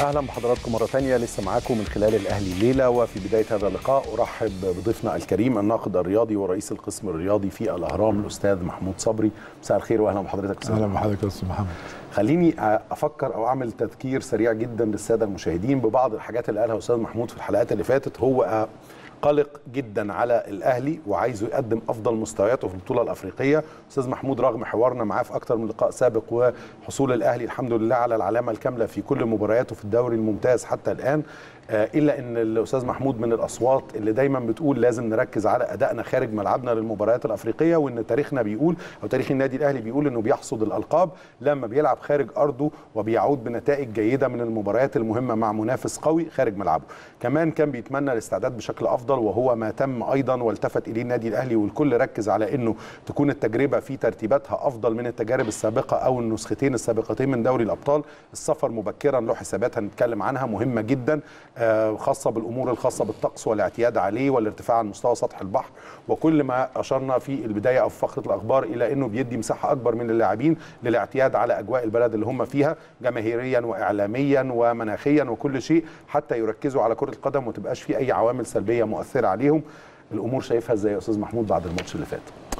اهلا بحضراتكم مره ثانيه لسه معاكم من خلال الاهلي الليله وفي بدايه هذا اللقاء ارحب بضيفنا الكريم الناقد الرياضي ورئيس القسم الرياضي في الاهرام الاستاذ محمود صبري مساء الخير واهلا بحضرتك أستاذ اهلا بحضرتك يا استاذ محمد خليني افكر او اعمل تذكير سريع جدا للساده المشاهدين ببعض الحاجات اللي قالها استاذ محمود في الحلقات اللي فاتت هو قلق جدا على الاهلي وعايزه يقدم افضل مستوياته في البطوله الافريقيه استاذ محمود رغم حوارنا معاه في اكثر من لقاء سابق وحصول الاهلي الحمد لله على العلامه الكامله في كل مبارياته في الدوري الممتاز حتى الان الا ان الاستاذ محمود من الاصوات اللي دايما بتقول لازم نركز على ادائنا خارج ملعبنا للمباريات الافريقيه وان تاريخنا بيقول او تاريخ النادي الاهلي بيقول انه بيحصد الالقاب لما بيلعب خارج ارضه وبيعود بنتائج جيده من المباريات المهمه مع منافس قوي خارج ملعبه كمان كان بيتمنى الاستعداد بشكل افضل وهو ما تم ايضا والتفت اليه النادي الاهلي والكل ركز على انه تكون التجربه في ترتيباتها افضل من التجارب السابقه او النسختين السابقتين من دوري الابطال السفر مبكرا له حسابات هنتكلم عنها مهمه جدا خاصه بالامور الخاصه بالطقس والاعتياد عليه والارتفاع عن مستوى سطح البحر وكل ما اشرنا في البدايه او في فقره الاخبار الى انه بيدي مساحه اكبر من اللاعبين للاعتياد على اجواء البلد اللي هم فيها جماهيريا واعلاميا ومناخيا وكل شيء حتى يركزوا على كره القدم وما تبقاش في اي عوامل سلبيه مؤثره عليهم الامور شايفها ازاي يا استاذ محمود بعد الماتش اللي فات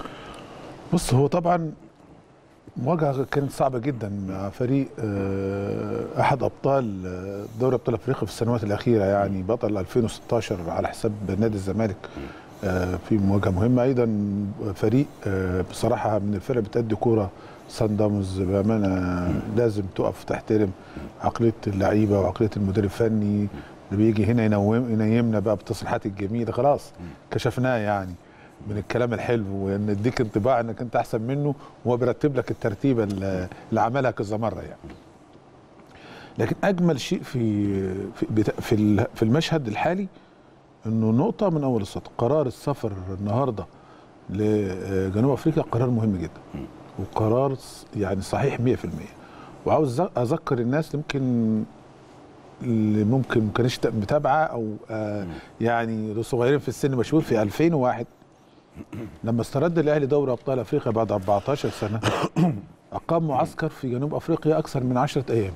بص هو طبعا مواجهه كانت صعبه جدا مع فريق احد ابطال دوري ابطال افريقيا في السنوات الاخيره يعني بطل 2016 على حساب نادي الزمالك في مواجهه مهمه ايضا فريق بصراحه من الفرق بتأدي كوره سان داونز بامانه لازم تقف وتحترم عقليه اللعيبه وعقليه المدير الفني اللي بيجي هنا ينوم ينيمنا بقى بالتصريحات الجميله خلاص كشفناه يعني من الكلام الحلو وان يديك انطباع انك انت احسن منه وهو بيرتب لك الترتيبه اللي عملها كذا مره يعني. لكن اجمل شيء في في في, في المشهد الحالي انه نقطه من اول السطر قرار السفر النهارده لجنوب افريقيا قرار مهم جدا وقرار يعني صحيح 100% وعاوز اذكر الناس يمكن اللي ممكن ما كانش متابعه او آه يعني صغيرين في السن مشهور في 2001 لما استرد الاهلي دوري ابطال افريقيا بعد 14 سنه اقام معسكر في جنوب افريقيا اكثر من 10 ايام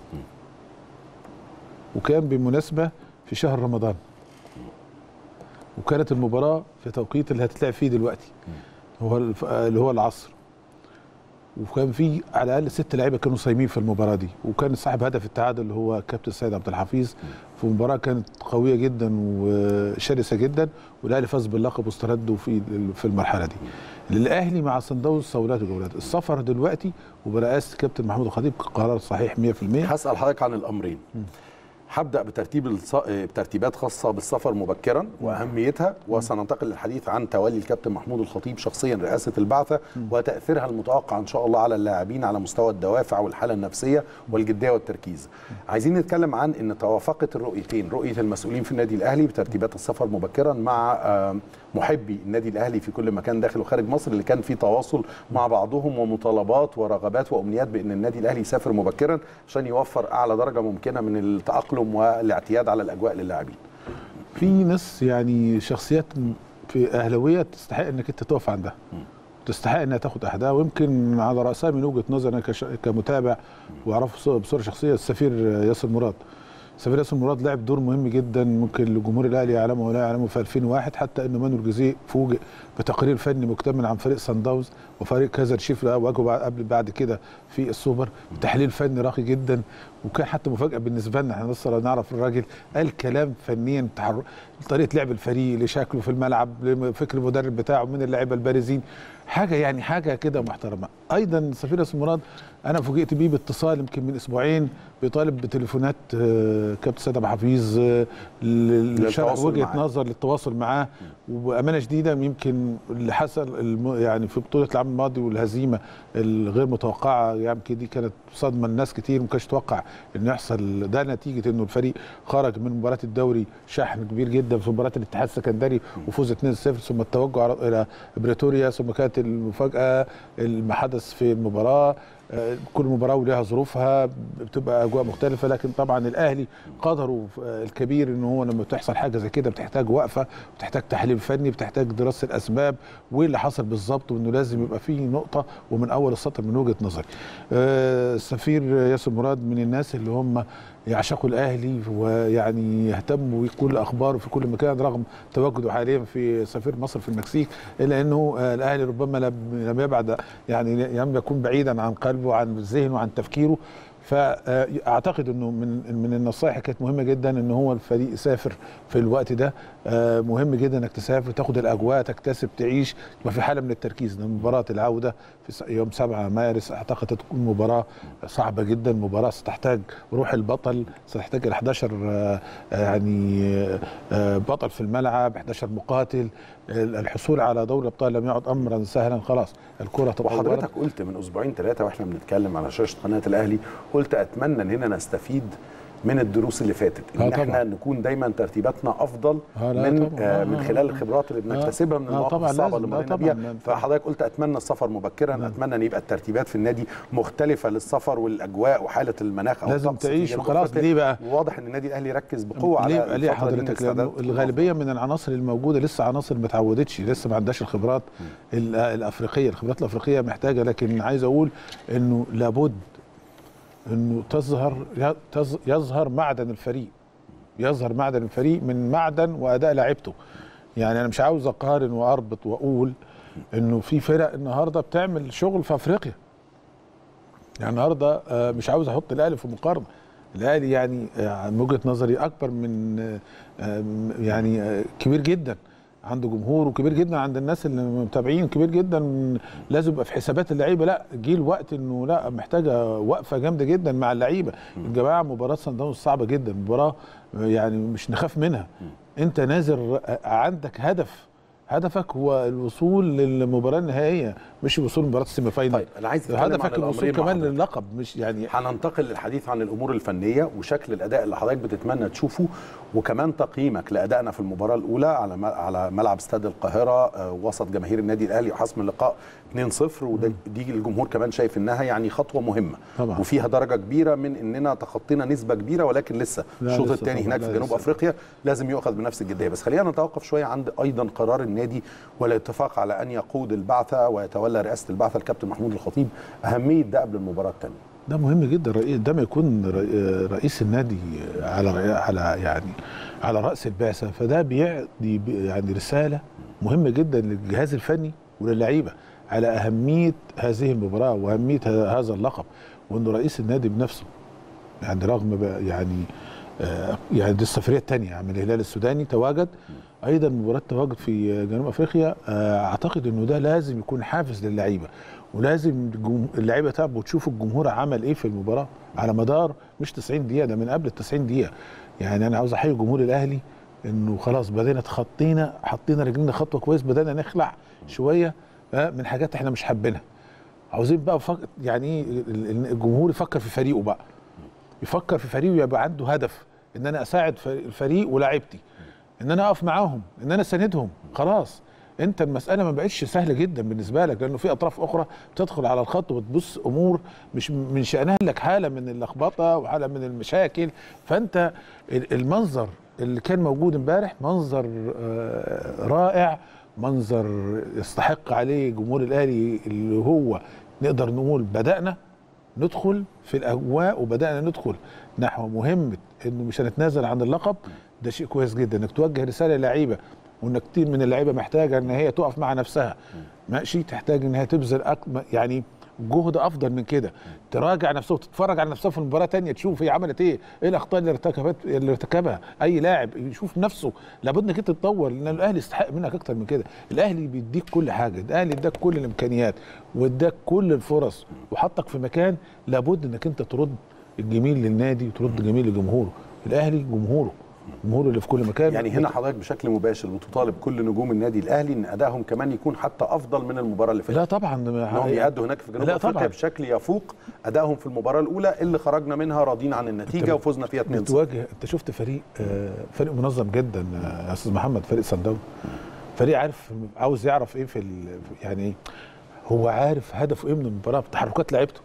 وكان بمناسبه في شهر رمضان وكانت المباراه في توقيت اللي هتتلعب فيه دلوقتي هو اللي هو العصر وكان في على الاقل ست لعيبه كانوا صايمين في المباراه دي وكان صاحب هدف التعادل اللي هو كابتن سيد عبد الحفيظ في مباراه كانت قويه جدا وشرسه جدا والاهلي فاز باللقب واسترده في في المرحله دي الاهلي مع صن داونز صولات وجولات السفر دلوقتي وبرئاسه كابتن محمود الخطيب قرار صحيح 100% هسال حضرتك عن الامرين هبدا بترتيب الص... بترتيبات خاصه بالسفر مبكرا واهميتها وسننتقل للحديث عن تولي الكابتن محمود الخطيب شخصيا رئاسه البعثه وتاثيرها المتوقع ان شاء الله على اللاعبين على مستوى الدوافع والحاله النفسيه والجديه والتركيز. عايزين نتكلم عن ان توافقت الرؤيتين رؤيه المسؤولين في النادي الاهلي بترتيبات السفر مبكرا مع محبي النادي الاهلي في كل مكان داخل وخارج مصر اللي كان في تواصل مع بعضهم ومطالبات ورغبات وامنيات بان النادي الاهلي يسافر مبكرا عشان يوفر اعلى درجه ممكنه من التاقلم والاعتياد على الاجواء للاعبين. في ناس يعني شخصيات في اهلاويه تستحق انك انت تقف عندها. تستحق انها تاخد احداها ويمكن على راسها من وجهه نظري انا كمتابع واعرفه بصوره شخصيه السفير ياسر مراد. سفير ياسر مراد لعب دور مهم جدا ممكن الجمهور الاهلي يعلمه ولا يعلمه في 2001 حتى انه مانويل جوزيه فوجئ بتقرير فني مكتمل عن فريق سان داونز وفريق كازر شيف واجهه قبل بعد كده في السوبر تحليل فني راقي جدا وكان حتى مفاجاه بالنسبه لنا احنا لسه نعرف الراجل قال كلام فنيا تحر... طريقه لعب الفريق لشكله في الملعب لفكر المدرب بتاعه من اللعيبه البارزين حاجه يعني حاجه كده محترمه ايضا سفير ياسر مراد انا فوجئت بيه باتصال يمكن من اسبوعين بيطالب بتليفونات كابتن سيد ابو حفيظ لشرح وجهه نظر للتواصل معاه وبامانه شديده يمكن اللي حصل يعني في بطوله العام الماضي والهزيمه الغير متوقعه يمكن دي كانت صدمه لناس كتير ما كانش توقع انه يحصل ده نتيجه انه الفريق خرج من مباراه الدوري شحن كبير جدا في مباراه الاتحاد السكندري وفوز 2-0 ثم التوجه الى بريتوريا ثم كانت المفاجاه ما حدث في المباراه كل مباراه ولها ظروفها بتبقى اجواء مختلفه لكن طبعا الاهلي قدره الكبير ان هو لما بتحصل حاجه زي كده بتحتاج وقفه بتحتاج تحليل فني بتحتاج دراسه الاسباب وايه اللي حصل بالظبط وانه لازم يبقى فيه نقطه ومن اول السطر من وجهه نظري. السفير ياسر مراد من الناس اللي هم يعشقوا الاهلي ويعني يهتموا بكل اخباره في كل مكان رغم تواجده حاليا في سفير مصر في المكسيك الا انه آه، الاهلي ربما لم لم يبعد يعني لم يكون بعيدا عن قلبه وعن ذهنه وعن تفكيره فاعتقد انه من من النصائح اللي كانت مهمه جدا ان هو الفريق يسافر في الوقت ده آه، مهم جدا انك تسافر تاخد الاجواء تكتسب تعيش يبقى في حاله من التركيز لان مباراه العوده في س- يوم 7 مارس اعتقد تكون مباراه صعبه جدا مباراه ستحتاج روح البطل ستحتاج ال 11 آه، آه، يعني آه، آه، بطل في الملعب 11 مقاتل الحصول على دوري الابطال لم يعد امرا سهلا خلاص الكره تطورت وحضرتك قلت من اسبوعين ثلاثه واحنا بنتكلم على شاشه قناه الاهلي قلت اتمنى ان هنا نستفيد من الدروس اللي فاتت ان آه احنا طبعاً. نكون دايما ترتيباتنا افضل آه لا من طبعاً. آه آه من آه خلال الخبرات اللي آه. بنكتسبها من آه المواقف طبعاً الصعبه لازم. اللي آه مرينا طبعاً. بيها لا. فحضرتك قلت اتمنى السفر مبكرا اتمنى ان يبقى الترتيبات في النادي مختلفه للسفر والاجواء وحاله المناخ او لازم الطقس في تعيش جنوب وخلاص. أفريقيا. ليه بقى؟ واضح ان النادي الاهلي ركز بقوه على ليه ليه الفترة دي من حضرتك الاستعداد لأنه الغالبيه من العناصر الموجوده لسه عناصر ما اتعودتش لسه ما عندهاش الخبرات ال- الافريقيه الخبرات الافريقيه محتاجه لكن عايز اقول انه لابد انه تظهر يظ- يظهر معدن الفريق يظهر معدن الفريق من معدن واداء لاعيبته يعني انا مش عاوز اقارن واربط واقول انه في فرق النهارده بتعمل شغل في افريقيا يعني النهارده آه، مش عاوز احط الاهلي في مقارنه الاهلي يعني آه، من وجهه نظري اكبر من آه، آه، يعني آه، كبير جدا عنده جمهور وكبير جدا عند الناس اللي متابعين كبير جدا لازم يبقى في حسابات اللعيبه لا جه الوقت انه لا محتاجه وقفه جامده جدا مع اللعيبه الجماعه مباراه سان داونز صعبه جدا مباراه يعني مش نخاف منها انت نازل عندك هدف هدفك هو الوصول للمباراه النهائيه مش الوصول لمباراه السيمي فاينل طيب انا عايز اتكلم عن هدفك الوصول الامرين مع كمان حضرتك. للقب مش يعني هننتقل للحديث عن الامور الفنيه وشكل الاداء اللي حضرتك بتتمنى تشوفه وكمان تقييمك لادائنا في المباراه الاولى على م- على ملعب استاد القاهره آه، وسط جماهير النادي الاهلي وحسم اللقاء 2-0 وده دي الجمهور كمان شايف انها يعني خطوه مهمه طبعا. وفيها درجه كبيره من اننا تخطينا نسبه كبيره ولكن لسه لا، الشوط لسه الثاني طبعاً، هناك لا، في جنوب لسه. افريقيا لازم يؤخذ بنفس الجديه بس خلينا نتوقف شويه عند ايضا قرار النادي والاتفاق على ان يقود البعثه ويتولى رئاسه البعثه الكابتن محمود الخطيب اهميه ده قبل المباراه الثانيه ده مهم جدا رئيس ده ما يكون رئي- رئيس النادي على رئي- على يعني على راس البعثه فده بيعطي ب- يعني رساله مهمه جدا للجهاز الفني وللعيبه على اهميه هذه المباراه واهميه ه- هذا اللقب وانه رئيس النادي بنفسه يعني رغم بقى يعني آه، يعني دي السفريه الثانيه من الهلال السوداني تواجد ايضا مباراه تواجد في جنوب افريقيا آه، اعتقد انه ده لازم يكون حافز للعيبه ولازم الجم- اللعيبه تعب وتشوف الجمهور عمل ايه في المباراه على مدار مش 90 دقيقه ده من قبل ال 90 دقيقه يعني انا عاوز احيي جمهور الاهلي انه خلاص بدينا تخطينا حطينا رجلنا خطوه كويس بدانا نخلع شويه آه، من حاجات احنا مش حابينها عاوزين بقى فك... يعني ايه ال- ال- الجمهور يفكر في فريقه بقى يفكر في فريقه يبقى عنده هدف ان انا اساعد ف- الفريق ولاعيبتي ان انا اقف معاهم ان انا اساندهم خلاص انت المساله ما بقتش سهله جدا بالنسبه لك لانه في اطراف اخرى بتدخل على الخط وتبص امور مش من شانها لك حاله من اللخبطه وحاله من المشاكل فانت ال- المنظر اللي كان موجود امبارح منظر آه، رائع منظر يستحق عليه جمهور الاهلي اللي هو نقدر نقول بدانا ندخل في الاجواء وبدانا ندخل نحو مهمه انه مش هنتنازل عن اللقب ده شيء كويس جدا انك توجه رساله للعيبه وان كتير من اللعيبه محتاجه ان هي تقف مع نفسها ماشي تحتاج ان هي تبذل أكم يعني جهد افضل من كده تراجع نفسها وتتفرج على نفسها في المباراه تانية تشوف هي عملت ايه ايه الاخطاء اللي ارتكبت اللي ارتكبها اي لاعب يشوف نفسه لابد انك انت تتطور لان الاهلي يستحق منك اكتر من كده الاهلي بيديك كل حاجه الاهلي اداك كل الامكانيات واداك كل الفرص وحطك في مكان لابد انك انت ترد الجميل للنادي وترد الجميل لجمهوره الاهلي جمهوره جمهوره اللي في كل مكان يعني هنا حضرتك بشكل مباشر بتطالب كل نجوم النادي الاهلي ان ادائهم كمان يكون حتى افضل من المباراه اللي فاتت لا طبعا انهم يأدوا هناك في جنوب لا افريقيا طبعاً. بشكل يفوق ادائهم في المباراه الاولى اللي خرجنا منها راضين عن النتيجه أنت وفزنا فيها 2-0 بتواجه انت شفت فريق آه، فريق منظم جدا آه، يا استاذ محمد فريق صن داونز فريق عارف عاوز يعرف ايه في ال- يعني ايه هو عارف هدفه ايه من المباراه تحركات لعيبته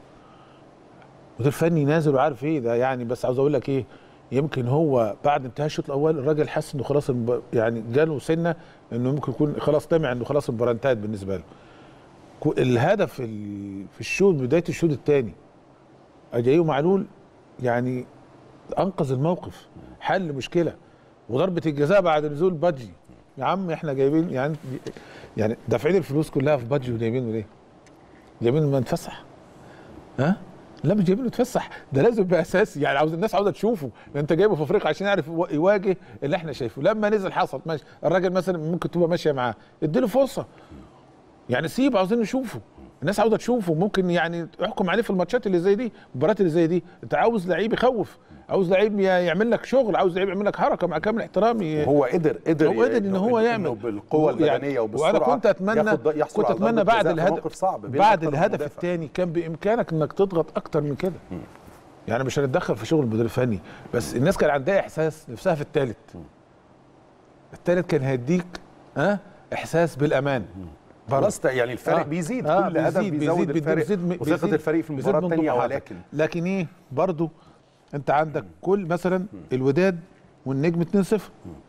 مدير فني نازل وعارف ايه ده يعني بس عاوز اقول لك ايه يمكن هو بعد انتهاء الشوط الاول الراجل حس انه خلاص المب... يعني جاله سنه انه ممكن يكون خلاص طمع انه خلاص المباراه انتهت بالنسبه له كو- الهدف ال- في الشوط بدايه الشوط الثاني اجايو معلول يعني انقذ الموقف حل مشكله وضربه الجزاء بعد نزول بادجي يا عم احنا جايبين يعني يعني دافعين الفلوس كلها في بادجي وجايبينه ليه؟ جايبينه ما نتفسح ها؟ لا مش جايبينه يتفسح ده لازم يبقى اساسي يعني عاوز الناس عاوزه تشوفه ده انت جايبه في افريقيا عشان يعرف يوا- يواجه اللي احنا شايفه لما نزل حصل ماشي الراجل مثلا ممكن تبقى ماشيه معاه اديله فرصه يعني سيب عاوزين نشوفه الناس عاوزه تشوفه ممكن يعني يحكم عليه في الماتشات اللي زي دي المباريات اللي زي دي انت عاوز لعيب يخوف عاوز لعيب ي- يعمل لك شغل عاوز لعيب يعمل لك حركه مع كامل احترامي هو قدر قدر هو قدر ان هو إنه يعمل بالقوه يعني البدنيه وبالسرعه وانا كنت اتمنى ياخد- يحصل كنت على ضربة اتمنى بعد جزاء في الهدف موقف صعب بين بعد أكتر من الهدف مدافع. الثاني كان بامكانك انك تضغط اكتر من كده يعني مش هنتدخل في شغل المدير الفني بس الناس كان عندها احساس نفسها في الثالث الثالث كان هيديك ها احساس بالامان خلاص يعني الفرق آه. بيزيد آه، كل هدف بيزيد- بيزود بيزيد- الفرق بيزيد- وثقه بيزيد- الفريق في بيزيد المباراه من الثانيه طموحاتك. ولكن لكن ايه برضو انت عندك كل مثلا الوداد والنجم 2-0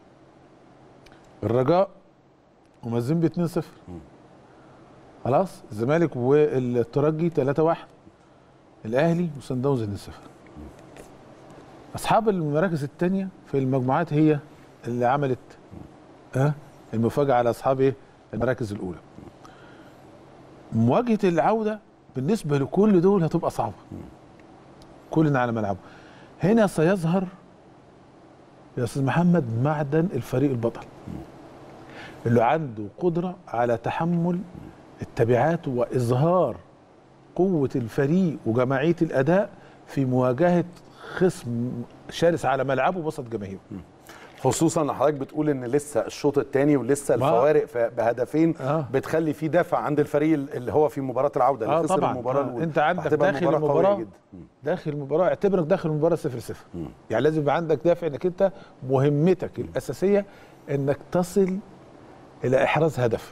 الرجاء ومازيمبي 2-0 خلاص الزمالك والترجي 3-1 الاهلي وصن داونز 2-0 اصحاب المراكز الثانيه في المجموعات هي اللي عملت ها المفاجاه على اصحاب ايه المراكز الاولى مواجهه العوده بالنسبه لكل دول هتبقى صعبه كلنا على ملعبه هنا سيظهر يا استاذ محمد معدن الفريق البطل اللي عنده قدره على تحمل التبعات واظهار قوه الفريق وجماعيه الاداء في مواجهه خصم شرس على ملعبه وسط جماهيره خصوصا ان حضرتك بتقول ان لسه الشوط الثاني ولسه ما- الفوارق ف- بهدفين آه. بتخلي في دافع عند الفريق اللي هو في مباراه العوده اللي اه خسر طبعا المباراه آه. الأولى. انت عندك فهتبقى داخل قوية المباراه جدا. داخل المباراه اعتبرك داخل المباراه 0 0 يعني لازم يبقى عندك دافع انك انت مهمتك الاساسيه انك تصل الى احراز هدف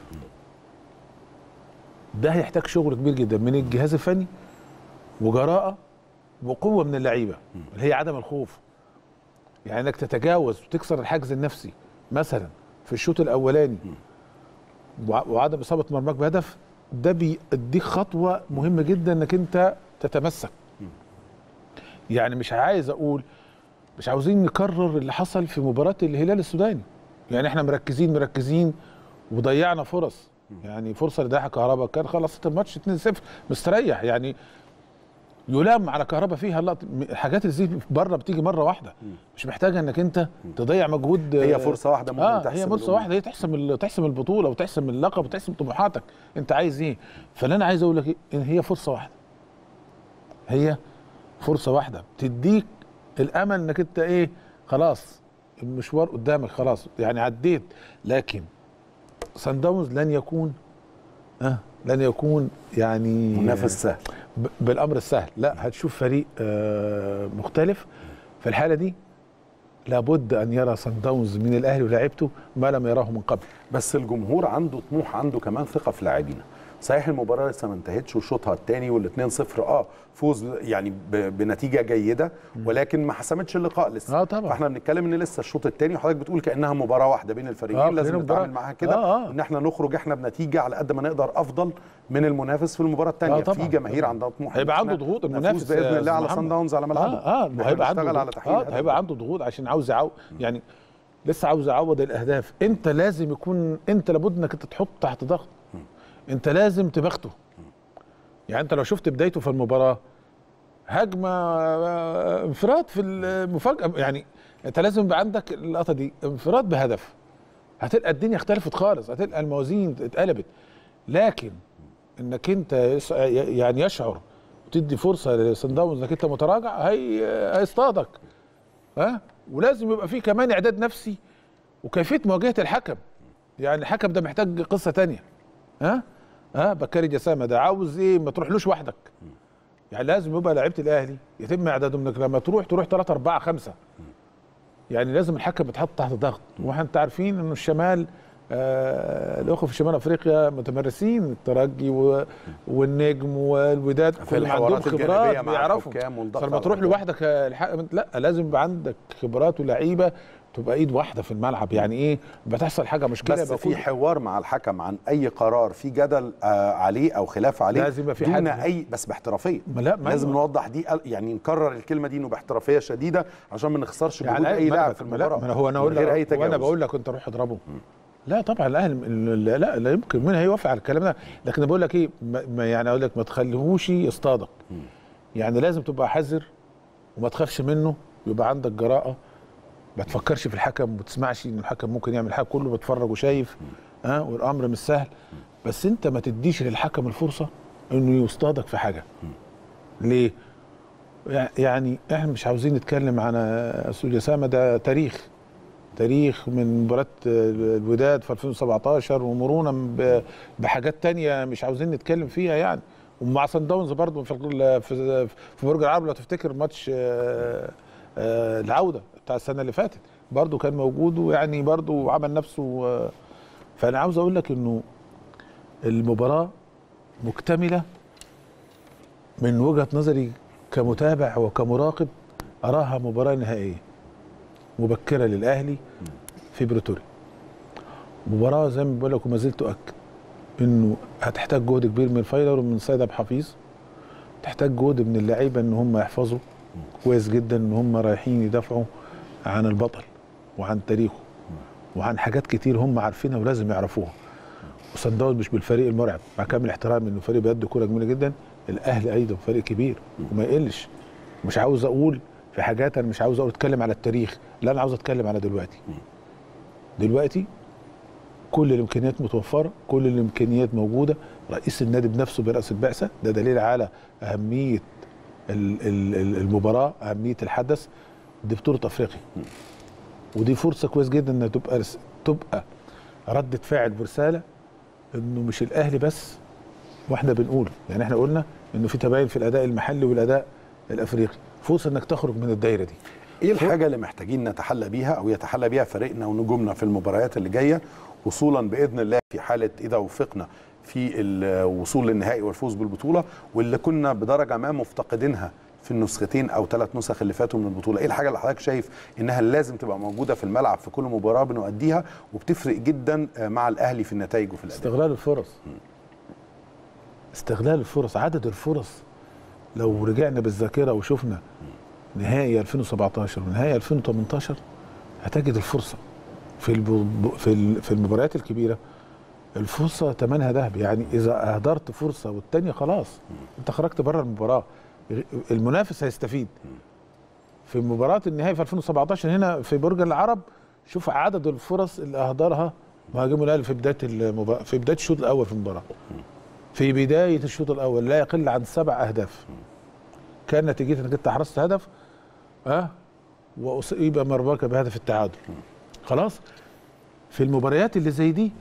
ده هيحتاج شغل كبير جدا من الجهاز الفني وجراءه وقوه من اللعيبه اللي هي عدم الخوف يعني انك تتجاوز وتكسر الحاجز النفسي مثلا في الشوط الاولاني وع- وعدم اصابه مرماك بهدف ده بيديك خطوه مهمه جدا انك انت تتمسك يعني مش عايز اقول مش عاوزين نكرر اللي حصل في مباراه الهلال السوداني يعني احنا مركزين مركزين وضيعنا فرص يعني فرصه لضياع كهرباء كان خلصت الماتش 2-0 مستريح يعني يلام على كهرباء فيها اللقطة الحاجات اللي زي بره بتيجي مره واحده مش محتاجه انك انت تضيع مجهود هي آه، فرصه واحده ممكن اه تحسم هي فرصه الأمور. واحده هي تحسم ال- تحسم البطوله وتحسم اللقب وتحسم طموحاتك انت عايز ايه فاللي انا عايز اقول لك إيه؟ ان هي فرصه واحده هي فرصه واحده بتديك الامل انك انت ايه خلاص المشوار قدامك خلاص يعني عديت لكن سان داونز لن يكون آه لن يكون يعني منافس سهل ب- بالامر السهل لا هتشوف فريق آه مختلف في الحاله دي لابد ان يرى سان داونز من الاهلي ولاعيبته ما لم يراه من قبل بس الجمهور عنده طموح عنده كمان ثقه في لاعبينه صحيح المباراه لسه ما انتهتش وشوطها الثاني وال 2-0 اه فوز يعني ب- بنتيجه جيده ولكن ما حسمتش اللقاء لسه آه طبعا. فاحنا بنتكلم ان لسه الشوط الثاني وحضرتك بتقول كانها مباراه واحده بين الفريقين آه، لازم كأنها نتعامل مباراة. معاها كده آه، آه. ان احنا نخرج احنا بنتيجه على قد ما نقدر افضل من المنافس في المباراه الثانيه آه، طبعا. في جماهير عندها طموح هيبقى إن عنده إحنا ضغوط نفوز المنافس باذن يا الله على أستاذ سان محمد. داونز على ملعبه اه اه إحنا وهيبقى عنده بنشتغل على ضغوط. تحقيق اه الهدف هيبقى عنده ضغوط عشان عاوز يعو يعني لسه عاوز يعوض الاهداف انت لازم يكون انت لابد انك انت تحط تحت ضغط انت لازم تبخته يعني انت لو شفت بدايته في المباراه هجمه آه، انفراد في المفاجاه يعني انت لازم يبقى عندك اللقطه دي انفراد بهدف هتلقى الدنيا اختلفت خالص هتلقى الموازين اتقلبت لكن انك انت يس- يعني يشعر وتدي فرصه لسان داونز انك انت متراجع هي هيصطادك ها ولازم يبقى فيه كمان اعداد نفسي وكيفيه مواجهه الحكم يعني الحكم ده محتاج قصه تانية ها ها بكاري جسامه ده عاوز ايه ما تروحلوش وحدك يعني لازم يبقى لعيبه الاهلي يتم اعدادهم انك لما تروح تروح 3 4 5 يعني لازم الحكم يتحط تحت ضغط واحنا انت عارفين انه الشمال آه الاخوه في شمال افريقيا متمرسين الترجي و- والنجم والوداد في كلهم عندهم الحوارات الجانبية خبرات مع بيعرفوا الحكام والضغط فلما على تروح الحكام. لوحدك آه، الحكم لا لازم يبقى عندك خبرات ولاعيبه تبقى ايد واحده في الملعب يعني ايه بتحصل حاجه مشكله بس يبقى في كل- حوار مع الحكم عن اي قرار في جدل آه عليه او خلاف عليه لازم يبقى في دون حد- اي بس باحترافيه ما لا ما لازم أيوة. نوضح دي يعني نكرر الكلمه دي انه باحترافيه شديده عشان ما نخسرش يعني جهود اي ما- لاعب في ما لا- المباراه ما أنا هو انا من اقول غير اي لك وانا تجاوز بقول لك انت روح اضربه لا طبعا الاهلي م- لا لا, لا يمكن مين هيوافق على الكلام ده لكن أنا بقول لك ايه ما ما يعني اقول لك ما تخليهوش يصطادك يعني لازم تبقى حذر وما تخافش منه يبقى عندك جراءه ما تفكرش في الحكم وما تسمعش ان الحكم ممكن يعمل حاجه كله بتفرج وشايف ها أه والامر مش سهل بس انت ما تديش للحكم الفرصه انه يصطادك في حاجه ليه يع- يعني احنا مش عاوزين نتكلم عن استوديو سامة ده تاريخ تاريخ من مباراة الوداد في 2017 ومرورا ب- بحاجات تانية مش عاوزين نتكلم فيها يعني ومع سان داونز برضه في ال- في في برج العرب لو تفتكر ماتش آه، آه، العودة بتاع السنة اللي فاتت برضه كان موجود ويعني برضه عمل نفسه آه، فأنا عاوز أقول لك إنه المباراة مكتملة من وجهة نظري كمتابع وكمراقب أراها مباراة نهائية مبكرة للأهلي في بريتوريا مباراة زي ما بقول لك وما زلت أؤكد إنه هتحتاج جهد كبير من فايلر ومن سيد عبد الحفيظ تحتاج جهد من اللعيبة إن هم يحفظوا كويس جدا إن هم رايحين يدافعوا عن البطل وعن تاريخه وعن حاجات كتير هم عارفينها ولازم يعرفوها وصن داونز مش بالفريق المرعب مع كامل احترامي انه فريق بيأدي كوره جميله جدا الاهلي ايضا فريق كبير وما يقلش مش عاوز اقول في حاجات انا مش عاوز اقول اتكلم على التاريخ لا انا عاوز اتكلم على دلوقتي دلوقتي كل الامكانيات متوفره كل الامكانيات موجوده رئيس النادي بنفسه برأس البعثه ده دليل على اهميه ال- ال- ال- المباراه اهميه الحدث دي بطوله افريقيا ودي فرصه كويس جدا انها تبقى رس- تبقى ردة فعل برساله انه مش الاهلي بس واحنا بنقول يعني احنا قلنا انه في تباين في الاداء المحلي والاداء الافريقي فرصه انك تخرج من الدايره دي ايه الحاجه اللي محتاجين نتحلى بيها او يتحلى بيها فريقنا ونجومنا في المباريات اللي جايه وصولا باذن الله في حاله اذا وفقنا في الوصول للنهائي والفوز بالبطوله واللي كنا بدرجه ما مفتقدينها في النسختين او ثلاث نسخ اللي فاتوا من البطوله ايه الحاجه اللي حضرتك شايف انها لازم تبقى موجوده في الملعب في كل مباراه بنؤديها وبتفرق جدا مع الاهلي في النتائج وفي الاداء استغلال الفرص استغلال الفرص عدد الفرص لو رجعنا بالذاكره وشفنا نهائي 2017 ونهائي 2018 هتجد الفرصه في الب... في ال- في المباريات الكبيره الفرصه ثمنها ذهب يعني اذا اهدرت فرصه والتانيه خلاص انت خرجت بره المباراه المنافس هيستفيد في مباراه النهائي في 2017 هنا في برج العرب شوف عدد الفرص اللي اهدرها مهاجمو الاهلي في بدايه المباراه في بدايه الشوط الاول في المباراه في بدايه الشوط الاول لا يقل عن سبع اهداف كان نتيجتها انك انت حرزت هدف ها واصيب مرماك بهدف التعادل خلاص في المباريات اللي زي دي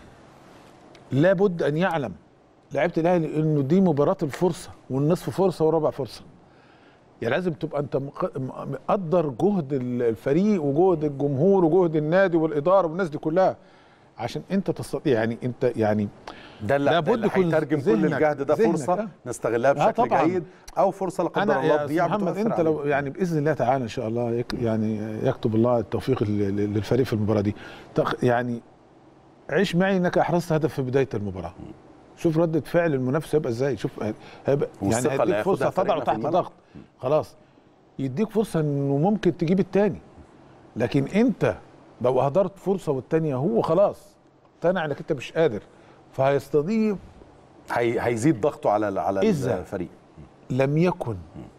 لابد ان يعلم لعيبه الاهلي انه دي مباراه الفرصه والنصف فرصه والربع فرصه يعني لازم تبقى انت مق- م- مقدر جهد ال- الفريق وجهد الجمهور وجهد النادي والاداره والناس دي كلها عشان انت تستطيع يعني انت يعني ده اللي, لابد ده اللي يكون هيترجم كل ذهنك- الجهد ده ذهنك، فرصه آه. نستغلها آه بشكل طبعاً. جيد او فرصه لا قدر انا الله يا تضيع أستاذ محمد بتؤثر انت لو علينا. يعني باذن الله تعالى ان شاء الله يك يعني يكتب الله التوفيق لل- لل- للفريق في المباراه دي تق- يعني عيش معي انك احرزت هدف في بدايه المباراه شوف ردة فعل المنافس هيبقى ازاي شوف هيبقى يعني والثقة اللي هيديك فرصه هياخدها تضعه فريقنا في تحت الملعب. ضغط خلاص يديك فرصه انه ممكن تجيب التاني لكن انت لو اهدرت فرصه والتانيه هو خلاص اقتنع انك انت مش قادر فهيستضيف هي هيزيد ضغطه على على إذا الفريق لم يكن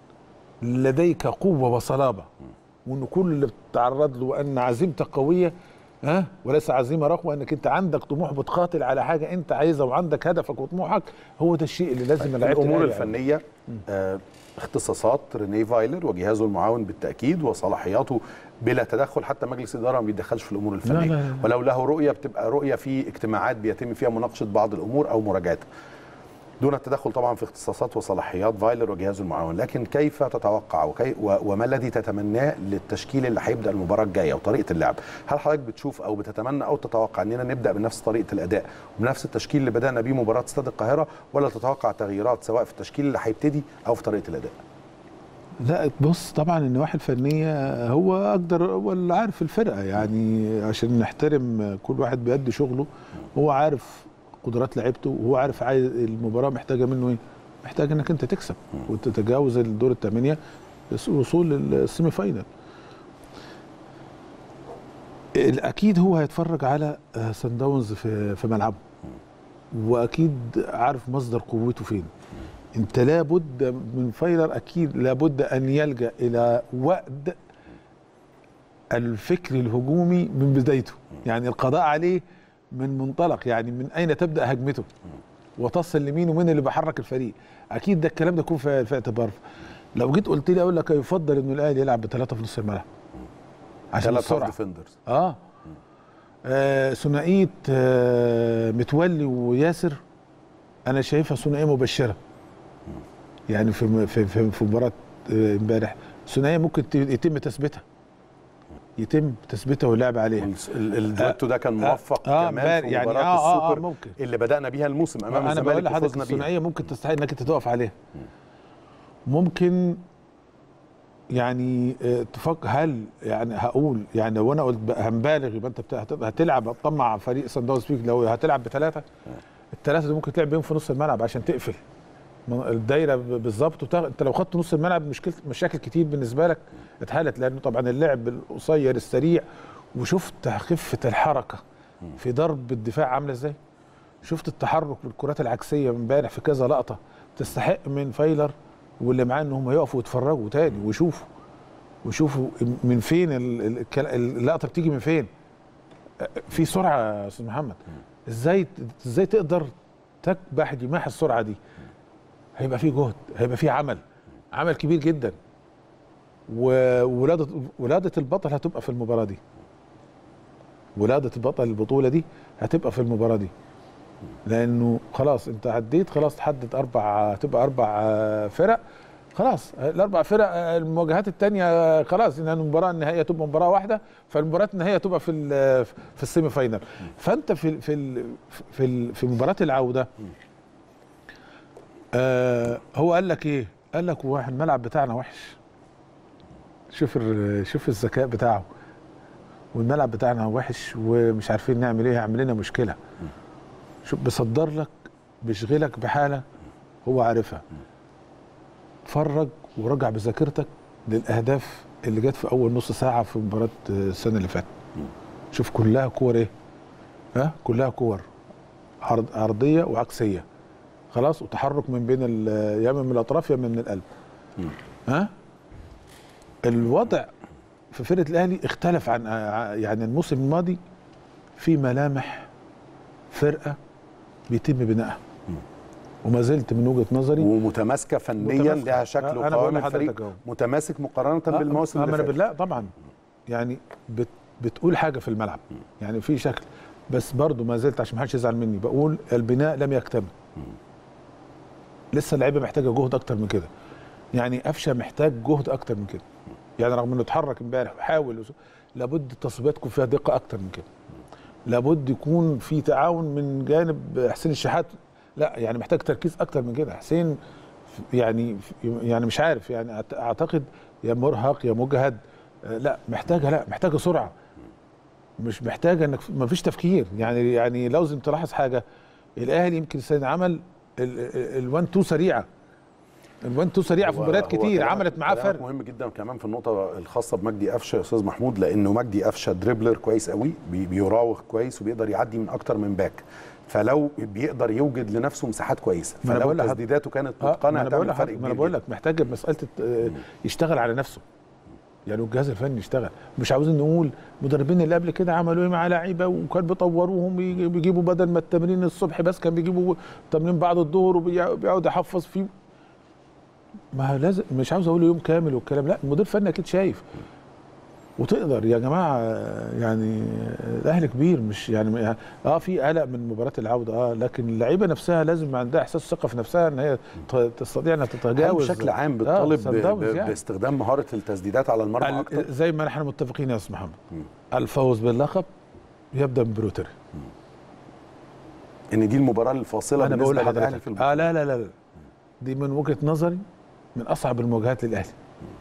لديك قوة وصلابة وان كل اللي بتتعرض له وان عزيمتك قوية ها وليس عزيمة رخوة انك انت عندك طموح بتقاتل على حاجة انت عايزها وعندك هدفك وطموحك هو ده الشيء اللي لازم لعيبة الامور الأهلي يعملوه. الفنيه آه اختصاصات ريني فايلر وجهازه المعاون بالتاكيد وصلاحياته بلا تدخل حتى مجلس الاداره ما بيتدخلش في الامور الفنيه لا، لا، لا. ولو له رؤيه بتبقى رؤيه في اجتماعات بيتم فيها مناقشه بعض الامور او مراجعتها دون التدخل طبعا في اختصاصات وصلاحيات فايلر وجهازه المعاون لكن كيف تتوقع وكي و- وما الذي تتمناه للتشكيل اللي هيبدا المباراه الجايه وطريقه اللعب هل حضرتك بتشوف او بتتمنى او تتوقع اننا نبدا بنفس طريقه الاداء وبنفس التشكيل اللي بدانا بيه مباراه استاد القاهره ولا تتوقع تغييرات سواء في التشكيل اللي هيبتدي او في طريقه الاداء لا بص طبعا النواحي الفنيه هو اقدر هو اللي عارف الفرقه يعني عشان نحترم كل واحد بيأدي شغله هو عارف قدرات لعيبته وهو عارف عايز المباراه محتاجه منه ايه محتاج انك انت تكسب وتتجاوز الدور الثمانيه الوصول للسيمي فاينل اكيد هو هيتفرج على سان داونز في في ملعبه واكيد عارف مصدر قوته فين انت لابد من فايلر اكيد لابد ان يلجا الى وأد الفكر الهجومي من بدايته يعني القضاء عليه من منطلق يعني من اين تبدا هجمته وتصل لمين ومين اللي بيحرك الفريق اكيد ده الكلام ده يكون في, في اعتبار لو جيت قلت لي اقول لك يفضل انه الاهلي يلعب بثلاثه في نص الملعب عشان السرعه ديفندرز اه, آه ثنائيه آه متولي وياسر انا شايفها ثنائيه مبشره يعني في في في, في مباراه آه، امبارح ثنائيه ممكن ت- يتم تثبيتها يتم تثبيتها واللعب عليها ال- الدويتو ده كان موفق آه، كمان بال- في يعني مباراه آه، آه، آه، السوبر ممكن. اللي بدانا بيها الموسم امام انا بقول الزمالك لحضرتك وفزنا بيها الثنائيه ممكن تستحق انك انت تقف عليها ممكن يعني آه، تفكر هل يعني هقول يعني لو انا قلت بقى هنبالغ يبقى انت بتا- هت- هتلعب هتطمع فريق سان داونز فيك لو هتلعب بثلاثه الثلاثه دي ممكن تلعب بيهم في نص الملعب عشان تقفل من- الدايره ب- بالظبط وتاخ- انت لو خدت نص الملعب مشكله مشاكل كتير بالنسبه لك اتحلت لانه طبعا اللعب القصير السريع وشفت خفه الحركه في ضرب الدفاع عامله ازاي شفت التحرك بالكرات العكسيه امبارح في كذا لقطه تستحق من فايلر واللي معاه ان هم يقفوا يتفرجوا تاني ويشوفوا ويشوفوا من فين ال- ال- الكل- اللقطه بتيجي من فين في سرعه يا استاذ محمد ازاي ازاي تقدر تكبح جماح السرعه دي هيبقى فيه جهد هيبقى فيه عمل عمل كبير جدا وولاده ولاده البطل هتبقى في المباراه دي ولاده البطل البطوله دي هتبقى في المباراه دي لانه خلاص انت عديت خلاص تحدد اربع تبقى اربع آه، فرق خلاص الاربع فرق آه، المواجهات الثانيه خلاص ان المباراه النهائيه تبقى مباراه واحده فالمباراه النهائيه تبقى في ال- في السيمي فاينل فانت في في ال- في ال- في مباراه العوده آه هو قال لك ايه؟ قال لك هو الملعب بتاعنا وحش شوف ال- شوف الذكاء بتاعه والملعب بتاعنا وحش ومش عارفين نعمل ايه هيعمل لنا مشكله شوف بيصدر لك بيشغلك بحاله هو عارفها اتفرج وراجع بذاكرتك للاهداف اللي جت في اول نص ساعه في مباراه السنه اللي فاتت شوف كلها كور ايه ها كلها كور عرض عرضيه وعكسيه خلاص وتحرك من بين ال- يا من الاطراف يا من القلب ها الوضع في فرقه الاهلي اختلف عن ع- يعني الموسم الماضي في ملامح فرقه بيتم بنائها وما زلت من وجهه نظري ومتماسكه فنيا متماسكة. لها شكل أنا بقول وقوام لحضرتك الفريق أهو. متماسك مقارنه آه، بالمواسم آه، اللي ما انا فاتت بالله طبعا يعني بت بتقول حاجه في الملعب يعني في شكل بس برضو ما زلت عشان ما حدش يزعل مني بقول البناء لم يكتمل لسه اللعيبه محتاجه جهد اكتر من كده يعني قفشه محتاج جهد اكتر من كده يعني رغم انه اتحرك امبارح وحاول وس- لابد التصويبات تكون فيها دقه اكتر من كده لابد يكون في تعاون من جانب حسين الشحات لا يعني محتاج تركيز اكتر من كده حسين يعني يعني مش عارف يعني أعت- اعتقد يا مرهق يا مجهد آه، لا محتاجه لا محتاجه سرعه مش محتاجه انك ما فيش تفكير يعني يعني لازم تلاحظ حاجه الاهلي يمكن السنه عمل ال1 2 سريعه ال1 2 سريعه في هو- مباريات هو كتير كلامك- عملت معاه كلامك فرق مهم جدا كمان في النقطه الخاصه بمجدي قفشه يا استاذ محمود لانه مجدي قفشه دريبلر كويس قوي بي- بيراوغ كويس وبيقدر يعدي من اكتر من باك فلو بيقدر يوجد لنفسه مساحات كويسه ما أنا فلو بقول لحضرتك- تسديداته كانت آه، ما متقنه انا بقول هتعمل فرق لك ما كبير انا بقول جداً. لك محتاج مساله آه، يشتغل على نفسه يعني الجهاز الفني يشتغل مش عاوزين نقول مدربين اللي قبل كده عملوا ايه مع لعيبه وكان بيطوروهم بيجي- بيجيبوا بدل ما التمرين الصبح بس كان بيجيبوا تمرين بعد الظهر وبيقعد يحفظ فيه ما لازم مش عاوز اقول يوم كامل والكلام لا المدير الفني اكيد شايف وتقدر يا جماعه يعني الاهلي كبير مش يعني اه في قلق من مباراه العوده اه لكن اللعيبه نفسها لازم عندها احساس ثقه في نفسها ان هي ت- تستطيع انها هل تتجاوز بشكل عام آه، بتطالب صن داونز ب- ب- يعني. باستخدام مهاره التسديدات على المرمى ال- اكتر زي ما احنا متفقين يا استاذ محمد الفوز باللقب يبدا من بروتري ان دي المباراه الفاصله انا بقول بالنسبه للاهلي لحضرتك في البطوله اه لا لا لا لا. دي من وجهه نظري من اصعب المواجهات للاهلي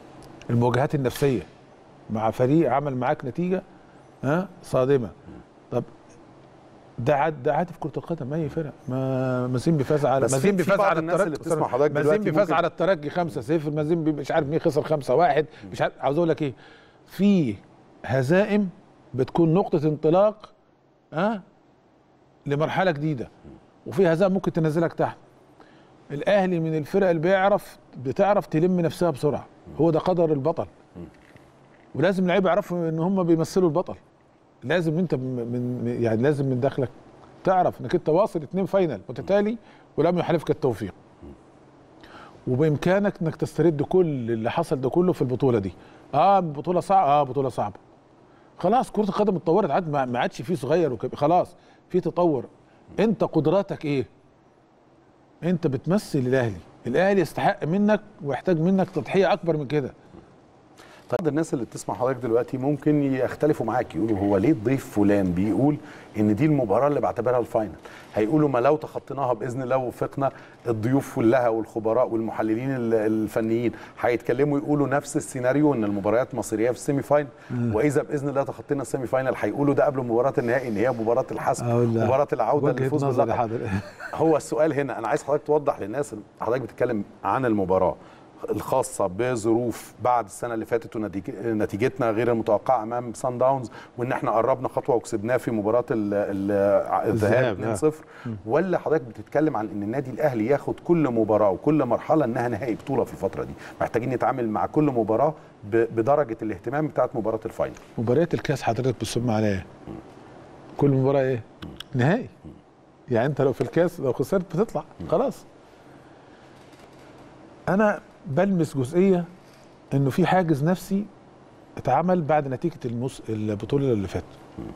المواجهات النفسيه مع فريق عمل معاك نتيجه ها صادمه طب ده عاد ده عادي في كره القدم اي فرق ما مازيمبي فاز على بس في- مازيمبي في فاز بعض على الناس اللي الترجي بتسمع حضرتك دلوقتي مازيمبي فاز ممكن- على الترجي 5 0 مازيمبي مش عارف مين خسر 5 1 مش عارف عاوز اقول لك ايه في هزائم بتكون نقطه انطلاق ها لمرحله جديده وفي هزائم ممكن تنزلك تحت الاهلي من الفرق اللي بيعرف بتعرف تلم نفسها بسرعه هو ده قدر البطل ولازم اللعيبه يعرفوا ان هم بيمثلوا البطل لازم انت من من- يعني لازم من داخلك تعرف انك انت واصل اتنين فاينل متتالي ولم يحالفك التوفيق وبامكانك انك تسترد كل اللي حصل ده كله في البطوله دي اه بطوله صعبه اه بطوله صعبه خلاص كره القدم اتطورت عاد ما ما عادش فيه صغير وكبير خلاص في تطور انت قدراتك ايه انت بتمثل الاهلي الاهلي يستحق منك ويحتاج منك تضحيه اكبر من كده طيب الناس اللي بتسمع حضرتك دلوقتي ممكن يختلفوا معاك يقولوا هو ليه الضيف فلان بيقول ان دي المباراه اللي بعتبرها الفاينل هيقولوا ما لو تخطيناها باذن الله ووفقنا الضيوف كلها والخبراء والمحللين ال- الفنيين هيتكلموا يقولوا نفس السيناريو ان المباريات مصيريه في السيمي فاينل واذا باذن الله تخطينا السيمي فاينل هيقولوا ده قبل مباراه النهائي ان هي مباراه الحسم مباراه العوده وجهة للفوز نظري باللقب حاضر هو السؤال هنا انا عايز حضرتك توضح للناس حضرتك بتتكلم عن المباراه الخاصه بظروف بعد السنه اللي فاتت ونتيجتنا غير المتوقعه امام سان داونز وان احنا قربنا خطوه وكسبناه في مباراه ال- ال- الذهاب الذهاب، 2-0 ولا حضرتك بتتكلم عن ان النادي الاهلي ياخد كل مباراه وكل مرحله انها نهائي بطوله في الفتره دي محتاجين نتعامل مع كل مباراه ب- بدرجه الاهتمام بتاعت مباراه الفاينل مباريات الكاس حضرتك بتصم عليها ايه؟ كل مباراه ايه؟ نهائي يعني انت لو في الكاس لو خسرت بتطلع خلاص انا بلمس جزئيه انه في حاجز نفسي اتعمل بعد نتيجه المس... البطوله اللي فاتت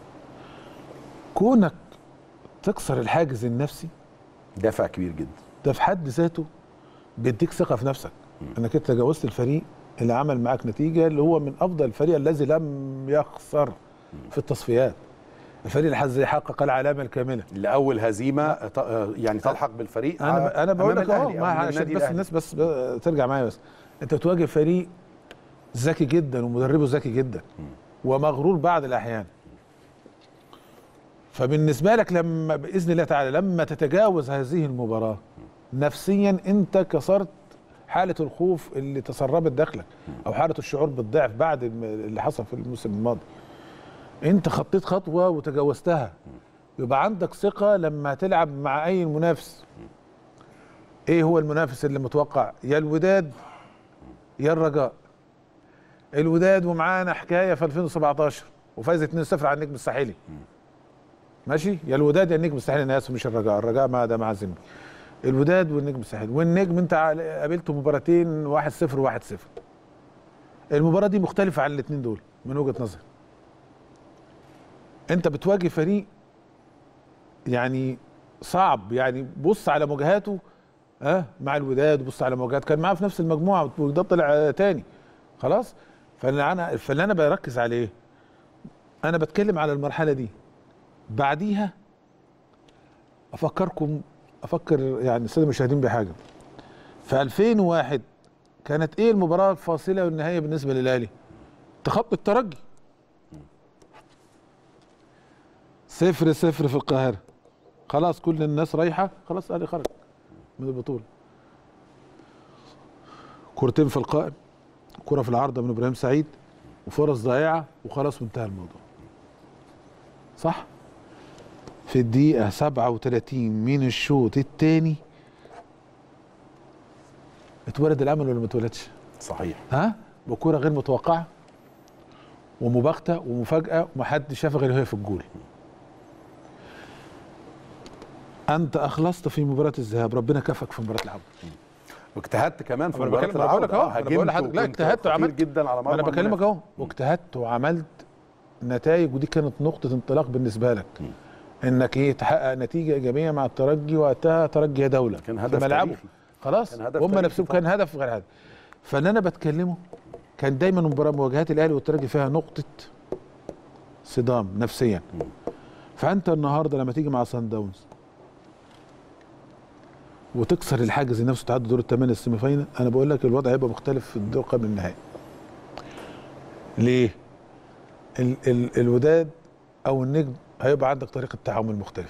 كونك تكسر الحاجز النفسي دافع كبير جدا ده في حد ذاته بيديك ثقه في نفسك انك انت تجاوزت الفريق اللي عمل معاك نتيجه اللي هو من افضل الفريق الذي لم يخسر في التصفيات الفريق اللي حز يحقق العلامه الكامله لاول هزيمه ط- يعني تلحق بالفريق انا انا بقول أمام لك اهو الأهلي أو ما من عشان النادي بس الأهلي. الناس بس ب- ترجع معايا بس انت بتواجه فريق ذكي جدا ومدربه ذكي جدا ومغرور بعض الاحيان فبالنسبه لك لما باذن الله تعالى لما تتجاوز هذه المباراه نفسيا انت كسرت حاله الخوف اللي تسربت داخلك او حاله الشعور بالضعف بعد الم- اللي حصل في الموسم الماضي انت خطيت خطوه وتجاوزتها يبقى عندك ثقه لما تلعب مع اي منافس ايه هو المنافس اللي متوقع يا الوداد يا الرجاء الوداد ومعانا حكايه في 2017 وفايز 2-0 على النجم الساحلي ماشي يا الوداد يا النجم الساحلي انا اسف مش الرجاء الرجاء ما ده مع زنبي الوداد والنجم الساحلي والنجم انت عال- قابلته مباراتين 1-0 و1-0 المباراه دي مختلفه عن الاثنين دول من وجهه نظري انت بتواجه فريق يعني صعب يعني بص على مواجهاته ها مع الوداد بص على مواجهات كان معاه في نفس المجموعه وده طلع آه، تاني خلاص فانا انا فاللي انا بركز عليه انا بتكلم على المرحله دي بعديها افكركم افكر يعني الساده المشاهدين بحاجه في 2001 كانت ايه المباراه الفاصله والنهائيه بالنسبه للاهلي تخطي الترجي صفر صفر في القاهره خلاص كل الناس رايحه خلاص الاهلي خرج من البطوله كورتين في القائم كره في العارضه من ابراهيم سعيد وفرص ضائعه وخلاص وانتهى الموضوع صح في الدقيقه 37 من الشوط الثاني اتولد الامل ولا ما اتولدش صحيح ها بكره غير متوقعه ومباغته ومفاجاه ومحدش شاف غير هي في الجول انت اخلصت في مباراه الذهاب ربنا كفك في مباراه العوده واجتهدت كمان في انا مباراه بكلم- أنا بقول لك العوده اهو انا بقول لحضرتك لا اجتهدت وعملت جدا على ما انا مرمى بكلمك المنافس. اهو واجتهدت وعملت نتائج ودي كانت نقطه انطلاق بالنسبه لك انك ايه تحقق نتيجه ايجابيه مع الترجي وقتها ترجي يا دوله كان في هدف ملعبه تاريخي. خلاص كان هدف هم تاريخي نفسهم طبعا. كان هدف غير هدف فاللي انا بتكلمه كان دايما مباراه مواجهات الاهلي والترجي فيها نقطه صدام نفسيا فانت النهارده لما تيجي مع سان داونز وتكسر الحاجز النفسي وتعدي دور الثمانيه السيمي فاينل انا بقول لك الوضع هيبقى مختلف في الدور قبل النهائي ليه؟ ال ال الوداد او النجم هيبقى عندك طريقه تعامل مختلفه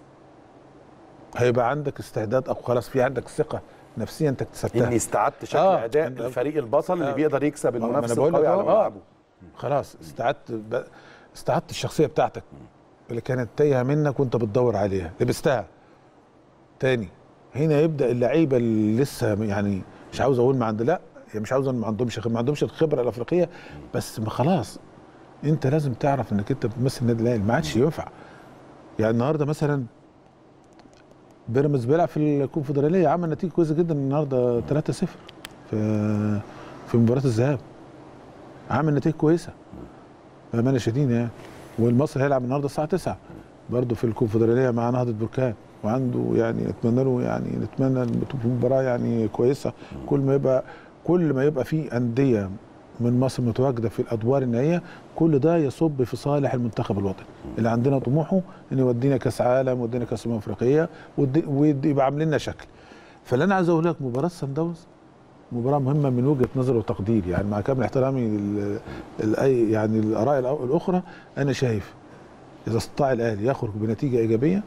هيبقى عندك استعداد او خلاص في عندك ثقه نفسيه انت اكتسبتها اني استعدت شكل آه. اداء أنت- الفريق البطل اللي آه. بيقدر يكسب ما أنا المنافس بقول لك القوي على أهو، آه. ملعبه خلاص استعدت ب... استعدت الشخصيه بتاعتك اللي كانت تايهه منك وانت بتدور عليها لبستها تاني هنا يبدا اللعيبه اللي لسه يعني مش عاوز اقول ما عند لا يعني مش عاوز أقول ما عندهمش ما عندهمش الخبره الافريقيه بس ما خلاص انت لازم تعرف انك انت بتمثل النادي الاهلي ما عادش ينفع يعني النهارده مثلا بيراميدز بيلعب في الكونفدراليه عمل نتيجه كويسه جدا النهارده 3-0 في في مباراه الذهاب عامل نتيجه كويسه بامانه شديده يعني والمصري هيلعب النهارده الساعه 9 برضه في الكونفدراليه مع نهضه بركان وعنده يعني نتمنى له يعني نتمنى إن تبقى مباراه يعني كويسه كل ما يبقى كل ما يبقى في انديه من مصر متواجده في الادوار النهائيه كل ده يصب في صالح المنتخب الوطني اللي عندنا طموحه انه يودينا كاس عالم ويودينا كاس امم افريقيه ودي- ويبقى عاملين لنا شكل فاللي انا عايز اقول لك مباراه سان داونز مباراة مهمة من وجهة نظر وتقدير يعني مع كامل احترامي لل- لأي يعني الآراء الأ- الأخرى أنا شايف إذا استطاع الأهلي يخرج بنتيجة إيجابية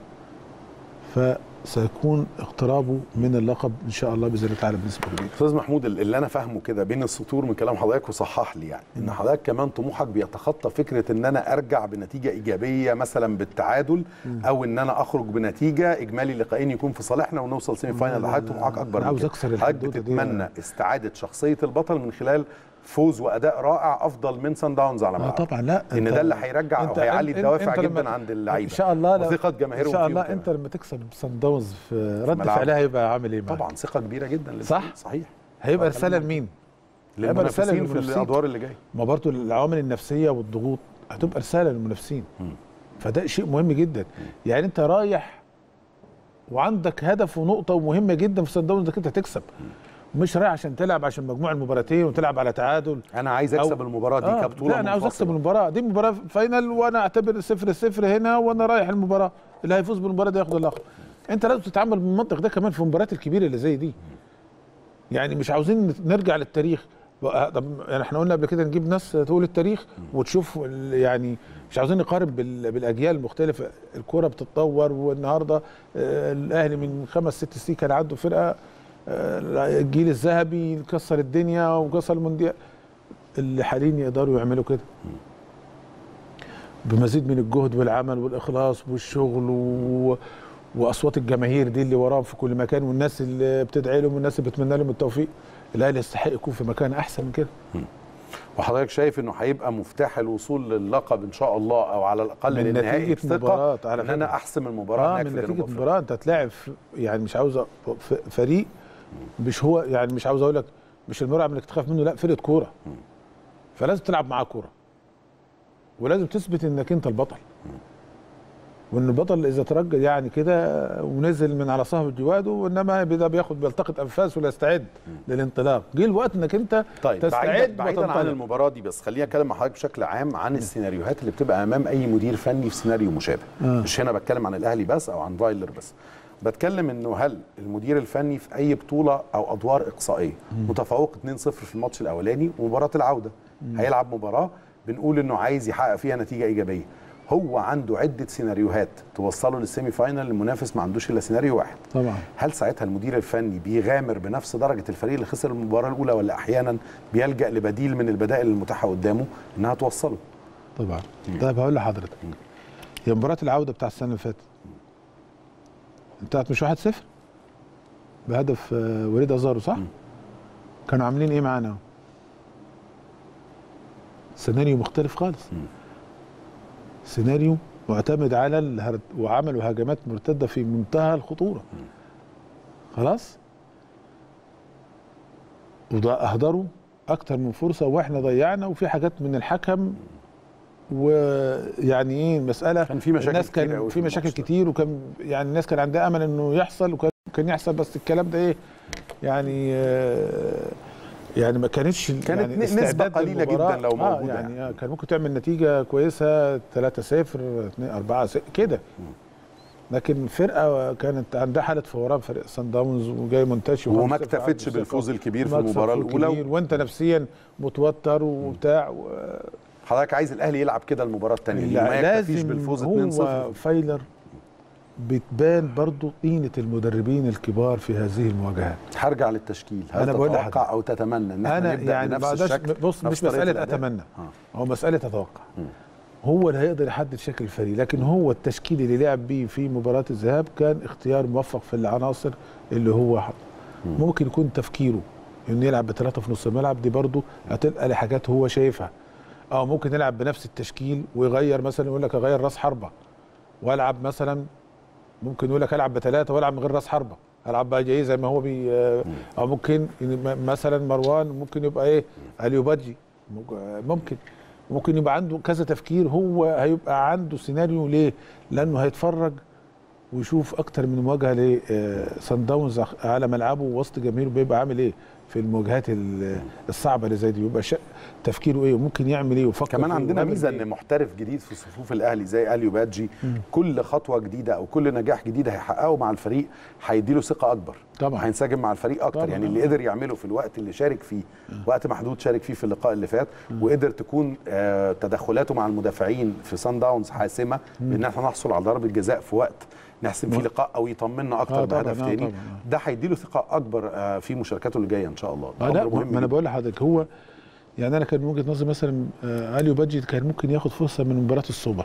فسيكون اقترابه من اللقب إن شاء الله بإذن الله تعالى بنسبة كبيرة استاذ محمود اللي انا فاهمه كده بين السطور من كلام حضرتك وصحح لي يعني ان حضرتك كمان طموحك بيتخطى فكره ان انا ارجع بنتيجه ايجابيه مثلا بالتعادل او ان انا اخرج بنتيجه اجمالي لقاءين يكون في صالحنا ونوصل سيمي فاينل لا، حضرتك لا، طموحك اكبر أنا عاوز من كده. أكسر حضرتك الحدوتة دي. بتتمنى استعاده شخصيه البطل من خلال فوز واداء رائع افضل من سان داونز على آه ملعبه طبعا لا ان أنت- ده اللي هيرجع او أنت- هيعلي أنت- الدوافع أنت جدا لما- عند اللعيبه ان شاء الله لا وثقه جماهيرهم ان شاء فيهم الله كمان. انت لما تكسب سان داونز في رد ملعبه. فعلها هيبقى عامل ايه معاك؟ طبعا ثقه كبيره جدا صح؟ صحيح هيبقى آه، رساله كلام لمين؟ هيبقى رسالة للمنافسين في للمنافسين. الادوار اللي جايه ما برضو العوامل النفسيه والضغوط هتبقى رساله للمنافسين فده شيء مهم جدا يعني انت رايح وعندك هدف ونقطه ومهمه جدا في سان داونز انك انت تكسب مش رايح عشان تلعب عشان مجموع المباراتين وتلعب على تعادل انا عايز اكسب أو- المباراه دي آه كبطوله لا انا عاوز منفصلة. اكسب المباراه دي مباراه فاينل وانا اعتبر صفر صفر هنا وانا رايح المباراه اللي هيفوز بالمباراه ده ياخد اللقب انت لازم تتعامل بالمنطق ده كمان في المباريات الكبيره اللي زي دي يعني مش عاوزين نرجع للتاريخ بقى- طب يعني احنا قلنا قبل كده نجيب ناس تقول التاريخ وتشوف ال- يعني مش عاوزين نقارن بال- بالاجيال المختلفه الكوره بتتطور والنهارده آه، الاهلي من خمس ست سنين كان عنده فرقه آه، الجيل الذهبي كسر الدنيا وكسر المونديال اللي حاليا يقدروا يعملوا كده بمزيد من الجهد والعمل والاخلاص والشغل و... واصوات الجماهير دي اللي وراهم في كل مكان والناس اللي بتدعي لهم والناس اللي بتمنى لهم التوفيق الاهلي يستحق يكون في مكان احسن من كده وحضرتك شايف انه هيبقى مفتاح الوصول للقب ان شاء الله او على الاقل من للنهائي نتيجة بثقه مباراة على ان انا فكرة. احسم المباراه اه هناك من في جنوب نتيجه أفريقيا. مباراه انت هتلاعب في- يعني مش عاوز أ- ف- فريق مش هو يعني مش عاوز اقول لك مش المرعب انك تخاف منه لا فرقه كوره فلازم تلعب معاه كوره ولازم تثبت انك انت البطل وان البطل اذا ترجى يعني كده ونزل من على صهب الجواد وانما ده بياخد بيلتقط انفاس ولا يستعد للانطلاق جه الوقت انك انت طيب تستعد بعيدا, بعيدا عن وتنطلق. المباراه دي بس خليني اتكلم مع حضرتك بشكل عام عن السيناريوهات اللي بتبقى امام اي مدير فني في سيناريو مشابه آه. مش هنا بتكلم عن الاهلي بس او عن فايلر بس بتكلم انه هل المدير الفني في اي بطوله او ادوار اقصائيه متفوق 2-0 في الماتش الاولاني ومباراه العوده هيلعب مباراه بنقول انه عايز يحقق فيها نتيجه ايجابيه هو عنده عده سيناريوهات توصله للسيمي فاينل المنافس ما عندوش الا سيناريو واحد طبعا هل ساعتها المدير الفني بيغامر بنفس درجه الفريق اللي خسر المباراه الاولى ولا احيانا بيلجا لبديل من البدائل المتاحه قدامه انها توصله طبعا طيب هقول لحضرتك هي مباراة العودة بتاع السنة اللي فاتت انتهت مش 1-0 بهدف آه، وليد ازارو صح؟ كانوا عاملين ايه معانا؟ سيناريو مختلف خالص سيناريو معتمد على الهر... وعملوا هجمات مرتدة في منتهى الخطورة خلاص؟ وده اهدروا اكتر من فرصة واحنا ضيعنا وفي حاجات من الحكم ويعني ايه المساله كان في مشاكل الناس كتير كان قوي في في مشاكل الماتش ده. كتير وكان يعني الناس كان عندها امل انه يحصل وكان كان يحصل بس الكلام ده ايه يعني آه يعني ما كانتش كانت يعني ن- نسبة استعداد قليلة للمباراة. جداً لو موجودة آه يعني آه كان ممكن تعمل نتيجه كويسه 3 0 2 4 6 كده لكن الفرقه كانت عندها حاله فوران فريق سان داونز وجاي منتشر وما وخمسة صفر اكتفتش عنده بالفوز ثقة. الكبير في مكسب المباراه كبير الاولى وانت نفسيا متوتر وبتاع و... حضرتك عايز الاهلي يلعب كده المباراه الثانيه اللي ما يكتفيش لازم بالفوز 2-0 هو فايلر بتبان برضو قيمه المدربين الكبار في هذه المواجهات هرجع للتشكيل هل أنا بقول تتوقع لحضرتك. او تتمنى ان احنا انا نبدا يعني بنفس ما أقدرش- الشكل بص نفس مش طريقة مساله الأداء؟ اتمنى آه. هو مساله اتوقع هو اللي هيقدر يحدد شكل الفريق لكن هو التشكيل اللي لعب بيه في مباراه الذهاب كان اختيار موفق في العناصر اللي هو حط. ممكن يكون تفكيره انه يلعب بثلاثه في نص الملعب دي برضه هتبقى لحاجات هو شايفها اه ممكن يلعب بنفس التشكيل ويغير مثلا يقول لك اغير راس حربه والعب مثلا ممكن يقول لك العب بثلاثه والعب من غير راس حربه العب بقى جاي زي ما هو بي آه، او ممكن م- مثلا مروان ممكن يبقى ايه اليوبادجي ممكن ممكن يبقى عنده كذا تفكير هو هيبقى عنده سيناريو ليه لانه هيتفرج ويشوف اكتر من مواجهه لسان داونز على ملعبه وسط جماهيره بيبقى عامل ايه في المواجهات ال- الصعبه اللي زي دي يبقى شا- تفكيره ايه وممكن يعمل ايه ويفكر كمان فيه عندنا ويعمل ميزه إيه. ان محترف جديد في صفوف الاهلي زي اليو بادجي كل خطوه جديده او كل نجاح جديد هيحققه مع الفريق هيديله ثقه اكبر طبعا. هينسجم مع الفريق اكتر طبعا. يعني اللي قدر يعمله في الوقت اللي شارك فيه وقت محدود شارك فيه في اللقاء اللي فات وقدر تكون آه تدخلاته مع المدافعين في سان داونز حاسمه بان احنا نحصل على ضربه جزاء في وقت نحسم فيه لقاء او يطمنا اكتر آه طبعاً، بهدف آه تاني طبعاً. ده هيديله ثقه اكبر آه في مشاركاته اللي جايه ان شاء الله ده اه لا أمر مهم ما انا جداً. بقول لحضرتك هو يعني انا كان من وجهه نظري مثلا آه اليو بادجي كان ممكن ياخد فرصه من مباراه السوبر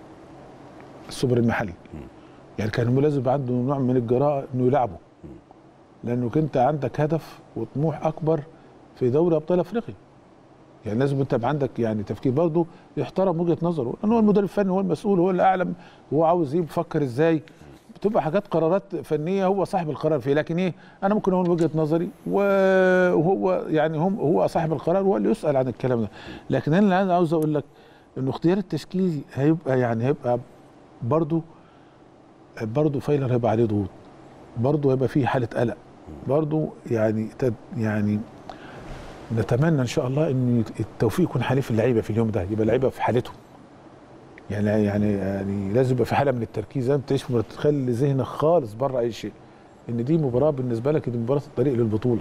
السوبر المحلي يعني كان لازم يبقى عنده نوع من الجراءه انه يلعبه لانه انت عندك هدف وطموح اكبر في دوري ابطال افريقيا يعني لازم انت يبقى عندك يعني تفكير برضه يحترم وجهه نظره لان هو المدرب الفني هو المسؤول هو اللي اعلم هو عاوز ايه بيفكر ازاي بتبقى حاجات قرارات فنيه هو صاحب القرار فيه لكن ايه انا ممكن اقول وجهه نظري و- وهو يعني هم هو صاحب القرار هو اللي يسال عن الكلام ده لكن انا اللي أنا عاوز اقول لك انه اختيار التشكيل هيبقى يعني هيبقى برضه برضه فايلر هيبقى عليه ضغوط برضه هيبقى فيه حاله قلق برضه يعني تد يعني نتمنى ان شاء الله ان التوفيق يكون حليف اللعيبه في اليوم ده يبقى اللعيبه في حالتهم يعني يعني يعني لازم يبقى في حاله من التركيز لازم تعيش مباراه تخلي ذهنك خالص بره اي شيء ان دي مباراه بالنسبه لك دي مباراه الطريق للبطوله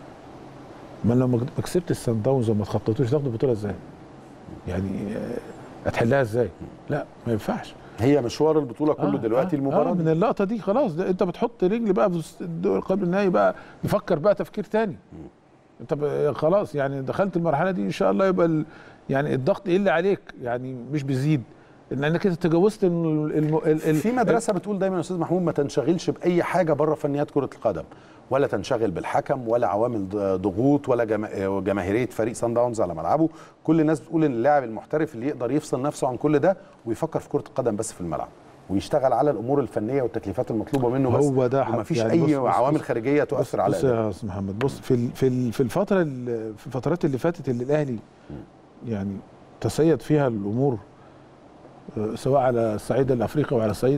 ما لو ما كسبت السان داونز وما تخططوش تاخد البطوله ازاي؟ يعني آه، هتحلها ازاي؟ لا ما ينفعش هي مشوار البطوله كله دلوقتي المباراه آه من اللقطه دي خلاص ده انت بتحط رجل بقى في الدور قبل النهائي بقى نفكر بقى تفكير تاني انت ب- خلاص يعني دخلت المرحله دي ان شاء الله يبقى ال يعني الضغط يقل عليك يعني مش بيزيد لانك انت تجاوزت الم- الم- ال- ال- في مدرسه بتقول دايما يا استاذ محمود ما تنشغلش باي حاجه بره فنيات كره القدم ولا تنشغل بالحكم ولا عوامل ض- ضغوط ولا جما- جماهيريه فريق سان داونز على ملعبه كل الناس بتقول ان اللاعب المحترف اللي يقدر يفصل نفسه عن كل ده ويفكر في كره القدم بس في الملعب ويشتغل على الامور الفتنيه والتكليفات المطلوبه منه بس هو ده حق- ومفيش يعني اي بص- بص- عوامل بص- خارجيه بص, تؤثر على بص أدائه. يا استاذ محمد بص في ال- في ال- في الفتره ال- في الفترات اللي فاتت اللي الاهلي يعني تسيد فيها الامور آه، سواء على الصعيد الافريقي وعلى الصعيد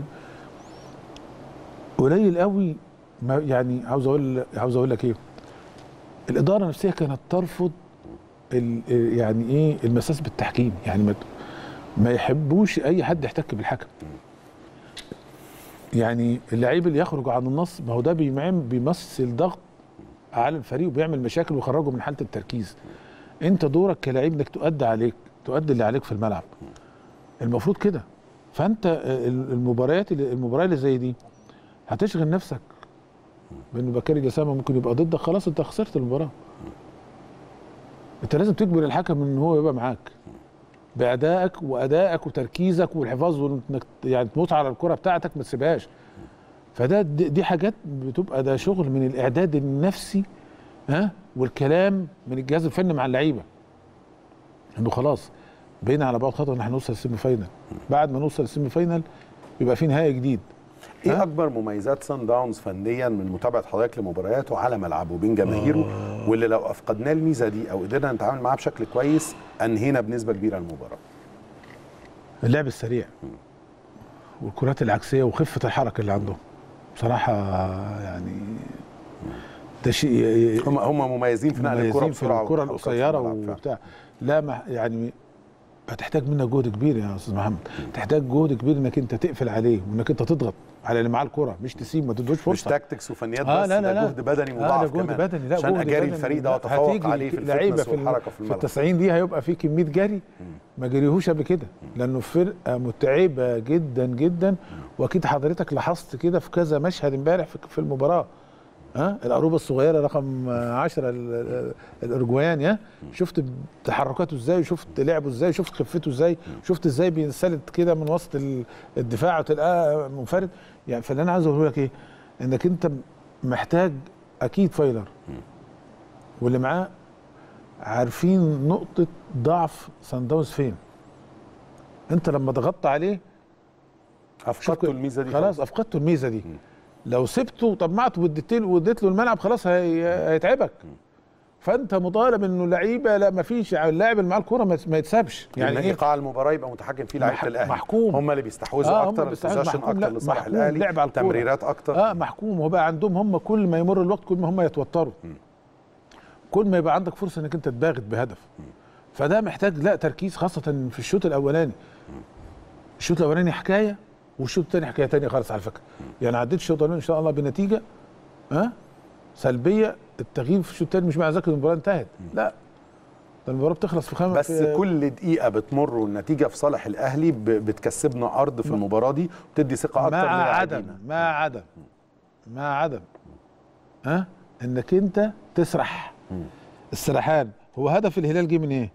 قليل قوي ما يعني عاوز اقول عاوز اقول لك ايه الاداره نفسها كانت ترفض ال- يعني ايه المساس بالتحكيم يعني ما ما يحبوش اي حد يحتك بالحكم يعني اللعيب اللي يخرج عن النص ما هو ده بيمعم بيمثل ضغط على الفريق وبيعمل مشاكل ويخرجه من حاله التركيز انت دورك كلاعب انك تؤدي عليك تؤدي اللي عليك في الملعب المفروض كده فانت ال- المباريات اللي المباراه اللي زي دي هتشغل نفسك بان بكاري جسامه ممكن يبقى ضدك خلاص انت خسرت المباراه انت لازم تجبر الحكم ان هو يبقى معاك بادائك وادائك وتركيزك والحفاظ وانك يعني تموت على الكره بتاعتك ما تسيبهاش فده دي دي حاجات بتبقى ده شغل من الاعداد النفسي ها والكلام من الجهاز الفني مع اللعيبه انه خلاص بقينا على بعض خطوه ان احنا نوصل السيمي فاينل بعد ما نوصل السيمي فاينل يبقى في نهائي جديد ايه ها؟ اكبر مميزات سان داونز فنيا من متابعه حضرتك لمبارياته على ملعبه بين جماهيره واللي لو افقدناه الميزه دي او قدرنا نتعامل معاه بشكل كويس انهينا بنسبه كبيره المباراه اللعب السريع والكرات العكسيه وخفه الحركه اللي عندهم بصراحه يعني ده شيء هم هم مميزين في نقل الكره مميزين في بسرعه الكره وتحركات في القصيره الملعب فعلا. وبتاع لا ما يعني هتحتاج منك جهد كبير يا استاذ محمد تحتاج جهد كبير انك انت تقفل عليه وانك انت تضغط على اللي معاه الكره مش تسيب ما تدوش مش فرصه تاكتكس وفنيات آه بس لا لا ده لا جهد بدني آه مضاعف ده جهد كمان بدني لا عشان جهد اجاري بدني. الفريق ده لا، واتفوق هتيجي عليه في لعيبة الفتنس ال- والحركه في في الملعب ال 90 دي هيبقى في كميه جري ما جريهوش قبل كده لانه فرقه متعبه جدا جدا واكيد حضرتك لاحظت كده في كذا مشهد امبارح في- في المباراه ها القروبه الصغيره رقم 10 ال- ال- الارجوياني ها شفت تحركاته ازاي وشفت لعبه ازاي شفت خفته ازاي شفت ازاي بينسلت كده من وسط ال- الدفاع وتلقاه منفرد يعني فاللي انا عايز اقوله لك ايه انك انت محتاج اكيد فايلر واللي معاه عارفين نقطه ضعف سان داونز فين انت لما ضغطت عليه افقدتوا الميزه دي خلاص افقدته الميزه دي لو سبته وطمعته واديت له واديت له الملعب خلاص هي... هيتعبك فانت مطالب انه لعيبه لا ما فيش اللاعب اللي معاه الكوره ما ما يتسابش يعني يعني ايه ايقاع المباراه يبقى متحكم فيه لعيبه مح- الاهلي محكوم. هم اللي بيستحوذوا آه، هم اكتر اللي بيستحوذوا، البوزيشن محكوم، اكتر لا، لصالح محكوم، الاهلي لعب على الكورة. تمريرات اكتر اه محكوم هو بقى عندهم هم كل ما يمر الوقت كل ما هم يتوتروا كل ما يبقى عندك فرصه انك انت تباغت بهدف فده محتاج لا تركيز خاصه في الشوط الاولاني الشوط الاولاني حكايه والشوط الثاني حكايه ثانيه خالص على فكره يعني عديت الشوط الاولاني ان شاء الله بنتيجه ها سلبيه التغيير في الشوط الثاني مش معنى ذلك إن المباراه انتهت لا ده المباراه بتخلص في خمس بس كل دقيقه بتمر والنتيجه في صالح الاهلي ب- بتكسبنا ارض في المباراه دي وبتدي ثقه اكتر مع للاعبين. عدم مع عدم مع عدم ها انك انت تسرح السرحان هو هدف الهلال جه من ايه؟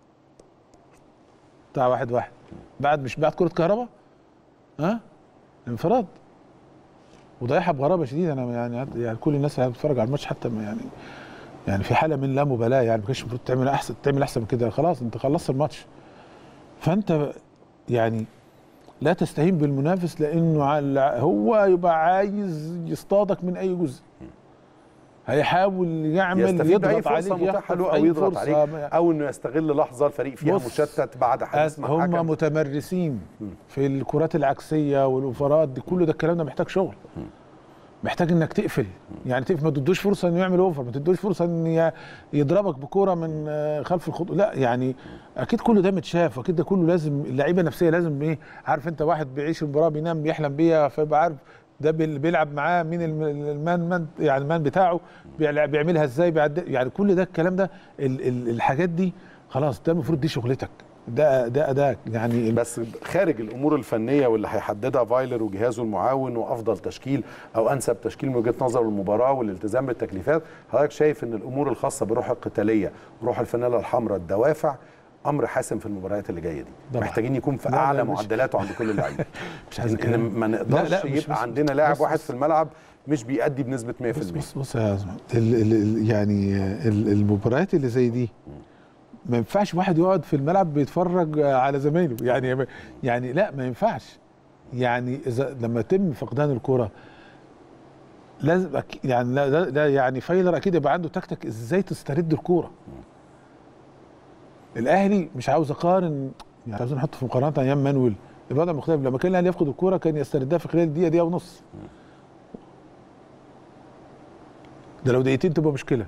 بتاع واحد واحد بعد مش بعد كرة كهرباء ها انفراد وضيعها بغرابة شديدة انا يعني يعني كل الناس اللي بتتفرج على الماتش حتى ما يعني يعني في حالة من لا مبالاة يعني ما كانش المفروض تعمل احسن تعمل احسن من كده خلاص انت خلصت الماتش فانت يعني لا تستهين بالمنافس لانه على- هو يبقى عايز يصطادك من اي جزء هيحاول يعمل يستفيد باي يضغط عليك فرصه متاحه يخطف له او أي يضغط فرصة. عليك او انه يستغل لحظه الفريق فيها بص، مشتت بعد حديث مع هم حكم متمرسين في الكرات العكسيه والاوفرات دي كل ده الكلام ده محتاج شغل محتاج انك تقفل يعني تقفل ما تدوش فرصه انه يعمل اوفر ما تدوش فرصه ان ي- يضربك بكوره من آه، خلف الخط لا يعني اكيد كل ده متشاف واكيد ده كله لازم اللعيبه نفسيه لازم ايه عارف انت واحد بيعيش المباراه بينام بيحلم بيها فيبقى عارف ده بال- بيلعب معاه مين الم- المان من يعني المان بتاعه بيعل- بيعملها ازاي بيعد يعني كل ده الكلام ده ال- ال- الحاجات دي خلاص ده المفروض دي شغلتك ده ده اداك يعني بس خارج الامور الفنيه واللي هيحددها فايلر وجهازه المعاون وافضل تشكيل او انسب تشكيل من وجهه نظر المباراه والالتزام بالتكليفات حضرتك شايف ان الامور الخاصه بروح القتاليه وروح الفانيلا الحمراء الدوافع امر حاسم في المباريات اللي جايه دي طبعا. محتاجين يكون في لا، لا، اعلى مش- معدلاته عند كل اللعيبه مش عايز إن- إن الكلام. ما نقدرش لا، لا، مش- يبقى بس- عندنا لاعب بس- واحد بس- في الملعب مش بيأدي بنسبه 100% بص بص بص يا زلمه ال- ال- ال- يعني ال- المباريات اللي زي دي ما ينفعش واحد يقعد في الملعب بيتفرج على زمايله يعني يعني لا ما ينفعش يعني اذا لما يتم فقدان الكره لازم أك- يعني لا, لا, لا يعني فايلر اكيد يبقى عنده تكتيك ازاي تسترد الكوره الاهلي مش عاوز اقارن يعني عاوزين نحط في مقارنات ايام مانويل الوضع مختلف لما كان الاهلي يفقد الكوره كان يستردها في خلال دقيقه دقيقه ونص ده لو دقيقتين تبقى مشكله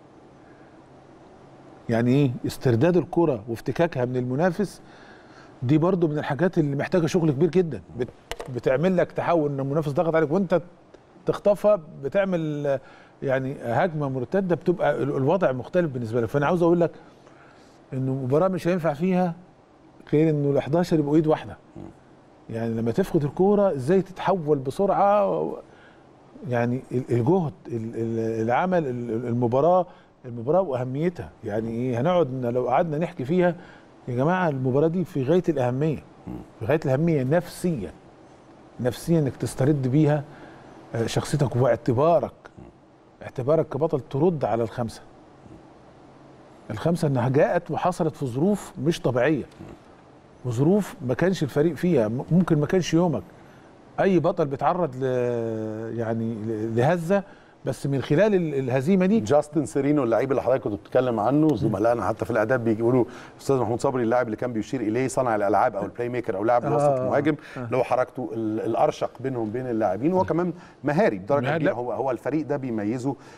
يعني ايه استرداد الكره وافتكاكها من المنافس دي برضو من الحاجات اللي محتاجه شغل كبير جدا بت بتعمل لك تحول ان المنافس ضغط عليك وانت تخطفها بتعمل آه، يعني هجمه مرتده بتبقى ال- الوضع مختلف بالنسبه لك فانا عاوز اقول لك انه مباراه مش هينفع فيها غير انه ال 11 يبقوا ايد واحده يعني لما تفقد الكوره ازاي تتحول بسرعه و- يعني ال- الجهد ال- ال- العمل ال- المباراه المباراه واهميتها يعني ايه هنقعد ن- لو قعدنا نحكي فيها يا جماعه المباراه دي في غايه الاهميه في غايه الاهميه نفسيا نفسيا انك تسترد بيها آه، شخصيتك واعتبارك اعتبارك كبطل ترد على الخمسه الخمسه انها جاءت وحصلت في ظروف مش طبيعيه وظروف ما كانش الفريق فيها م- ممكن ما كانش يومك اي بطل بيتعرض ل يعني ل- لهزه بس من خلال ال- الهزيمه دي جاستن سيرينو اللعيب اللي حضرتك كنت بتتكلم عنه زملائنا حتى في الاعداد بيقولوا استاذ محمود صبري اللاعب اللي كان بيشير اليه صانع الالعاب او البلاي ميكر او لاعب الوسط آه. المهاجم اللي هو حركته ال- الارشق بينهم بين اللاعبين وهو كمان مهاري بدرجه مهاري، كبيره لا. هو هو الفريق ده بيميزه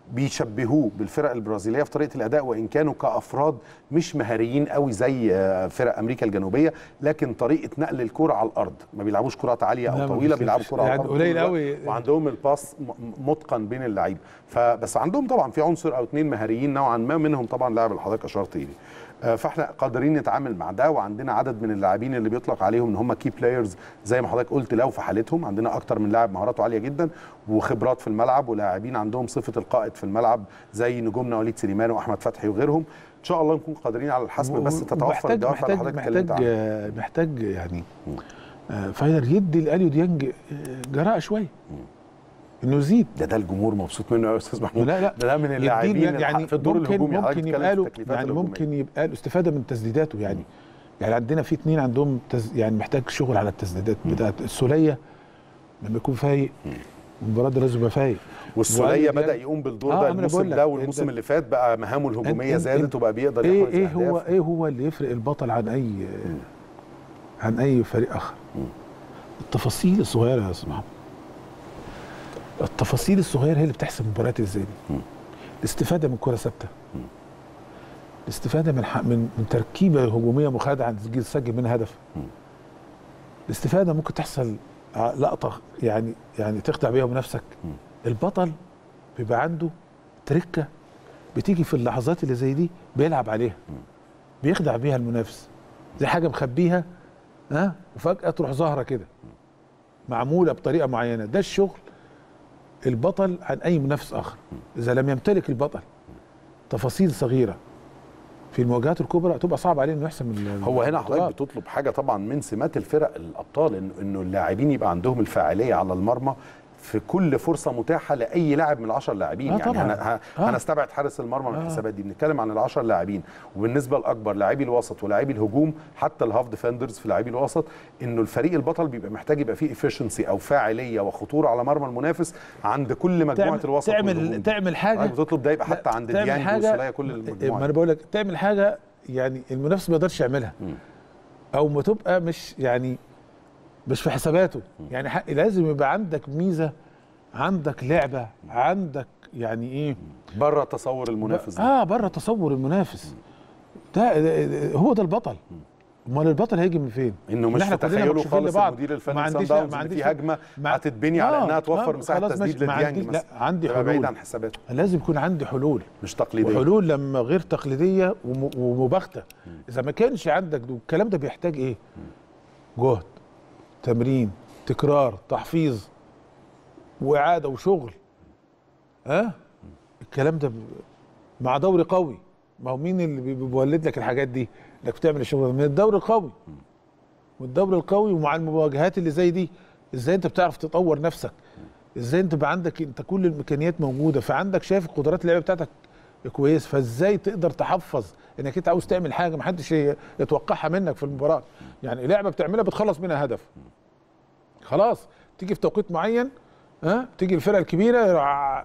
بيشبهوه بالفرق البرازيليه في طريقه الاداء وان كانوا كافراد مش مهاريين قوي زي آه، فرق امريكا الجنوبيه لكن طريقه نقل الكره على الارض ما بيلعبوش كرات عاليه لا، او ما طويله بيفرقش. بيلعبوا كره على يعني الارض قليل طول الوقت. قوي. وعندهم الباص م- متقن بين اللعيبه فبس عندهم طبعا في عنصر او اتنين مهاريين نوعا ما منهم طبعا لاعب اللي حضرتك اشرت اليه آه، فاحنا قادرين نتعامل مع ده وعندنا عدد من اللاعبين اللي بيطلق عليهم ان هم كي بلايرز زي ما حضرتك قلت لو في حالتهم عندنا اكتر من لاعب مهاراته عاليه جدا وخبرات في الملعب ولاعبين عندهم صفه القائد في الملعب زي نجومنا وليد سليمان واحمد فتحي وغيرهم ان شاء الله نكون قادرين على الحسم بس تتوفر محتاج الدوافع اللي محتاج حضرتك محتاج اتكلمت عنها آه، محتاج يعني آه، فايلر يدي لاليو ديانج آه، جراءه شويه انه يزيد ده ده الجمهور مبسوط منه قوي يا استاذ محمود لا لا ده, ده من يديه اللاعبين يعني يعني في الدور ممكن الهجومي حضرتك ممكن بتتكلم يبقى في له التكليفات يعني الهجومية. ممكن يبقى له استفاده من تسديداته يعني يعني عندنا في اثنين عندهم تز يعني محتاج شغل على التسديدات بتاعت السوليه لما يكون فايق المباراه دي لازم يبقى فايق والسوليه وقال بدا يعني- يقوم بالدور آه، ده أنا الموسم بقول لك، ده والموسم أنت- اللي فات بقى مهامه الهجوميه أنت- زادت أنت- وبقى بيقدر ايه يحرز ايه أهداف. هو ايه هو اللي يفرق البطل عن اي عن اي فريق اخر التفاصيل الصغيره يا استاذ محمد التفاصيل الصغيره هي اللي بتحسم المباريات اللي زي دي الاستفاده من كره ثابته الاستفاده من ح- من من تركيبه هجوميه مخادعه تسجيل تسجل منها هدف الاستفاده ممكن تحصل ع- لقطه يعني يعني تخدع بيها بنفسك البطل بيبقى عنده تركه بتيجي في اللحظات اللي زي دي بيلعب عليها بيخدع بيها المنافس زي حاجه مخبيها ها وفجاه تروح ظاهره كده معموله بطريقه معينه ده الشغل البطل عن اي منافس اخر اذا لم يمتلك البطل تفاصيل صغيره في المواجهات الكبرى تبقى صعب عليه انه يحسم ال- هو هنا حضرتك البطولات. بتطلب حاجه طبعا من سمات الفرق الابطال انه انه اللاعبين يبقى عندهم الفاعليه على المرمى في كل فرصه متاحه لاي لاعب من العشر لاعبين آه يعني طبعاً. هن- ه- آه. هنستبعد حارس المرمى من آه. الحسابات دي بنتكلم عن العشر لاعبين وبالنسبه الاكبر لاعبي الوسط ولاعبي الهجوم حتى الهاف ديفندرز في لاعبي الوسط انه الفريق البطل بيبقى محتاج يبقى فيه افشنسي او فاعليه وخطوره على مرمى المنافس عند كل مجموعه تعمل الوسط تعمل والهجوم. تعمل حاجه حضرتك بتطلب ده يبقى لا، حتى عند تعمل ديانج حاجة- وسوليه كل ما المجموعه انا بقول لك تعمل حاجه يعني المنافس ما يقدرش يعملها او ما تبقى مش يعني مش في حساباته يعني حق لازم يبقى عندك ميزه عندك لعبه عندك يعني ايه بره تصور المنافس ده. اه بره تصور المنافس ده, ده, ده هو ده البطل امال البطل هيجي من فين؟ انه إن مش إحنا في كلنا تخيله مكشوفين خالص لبعض. المدير ما الفني سان عنديش- داونز ما اللي عنديش- في هجمه ما- هتتبني على آه، انها توفر آه، مساحه خلاص تسديد ماشي. ما لديانج عنديش- مثلا لا عندي تبقى بعيد حلول عن حساباته لازم يكون عندي حلول مش تقليديه وحلول لما غير تقليديه وم- ومباغته اذا ما كانش عندك ده الكلام ده بيحتاج ايه جهد تمرين تكرار تحفيظ واعاده وشغل ها الكلام ده ب- مع دوري قوي ما هو مين اللي بي- بيولد لك الحاجات دي انك بتعمل الشغل ده؟ من الدوري القوي والدوري القوي ومع المواجهات اللي زي دي ازاي انت بتعرف تطور نفسك ازاي انت بقى عندك انت كل الامكانيات موجوده فعندك شايف قدرات اللعيبه بتاعتك كويس فازاي تقدر تحفظ انك انت عاوز تعمل حاجه ما حدش يتوقعها منك في المباراه يعني لعبه بتعملها بتخلص منها هدف خلاص تيجي في توقيت معين ها تيجي الفرقه الكبيره ع-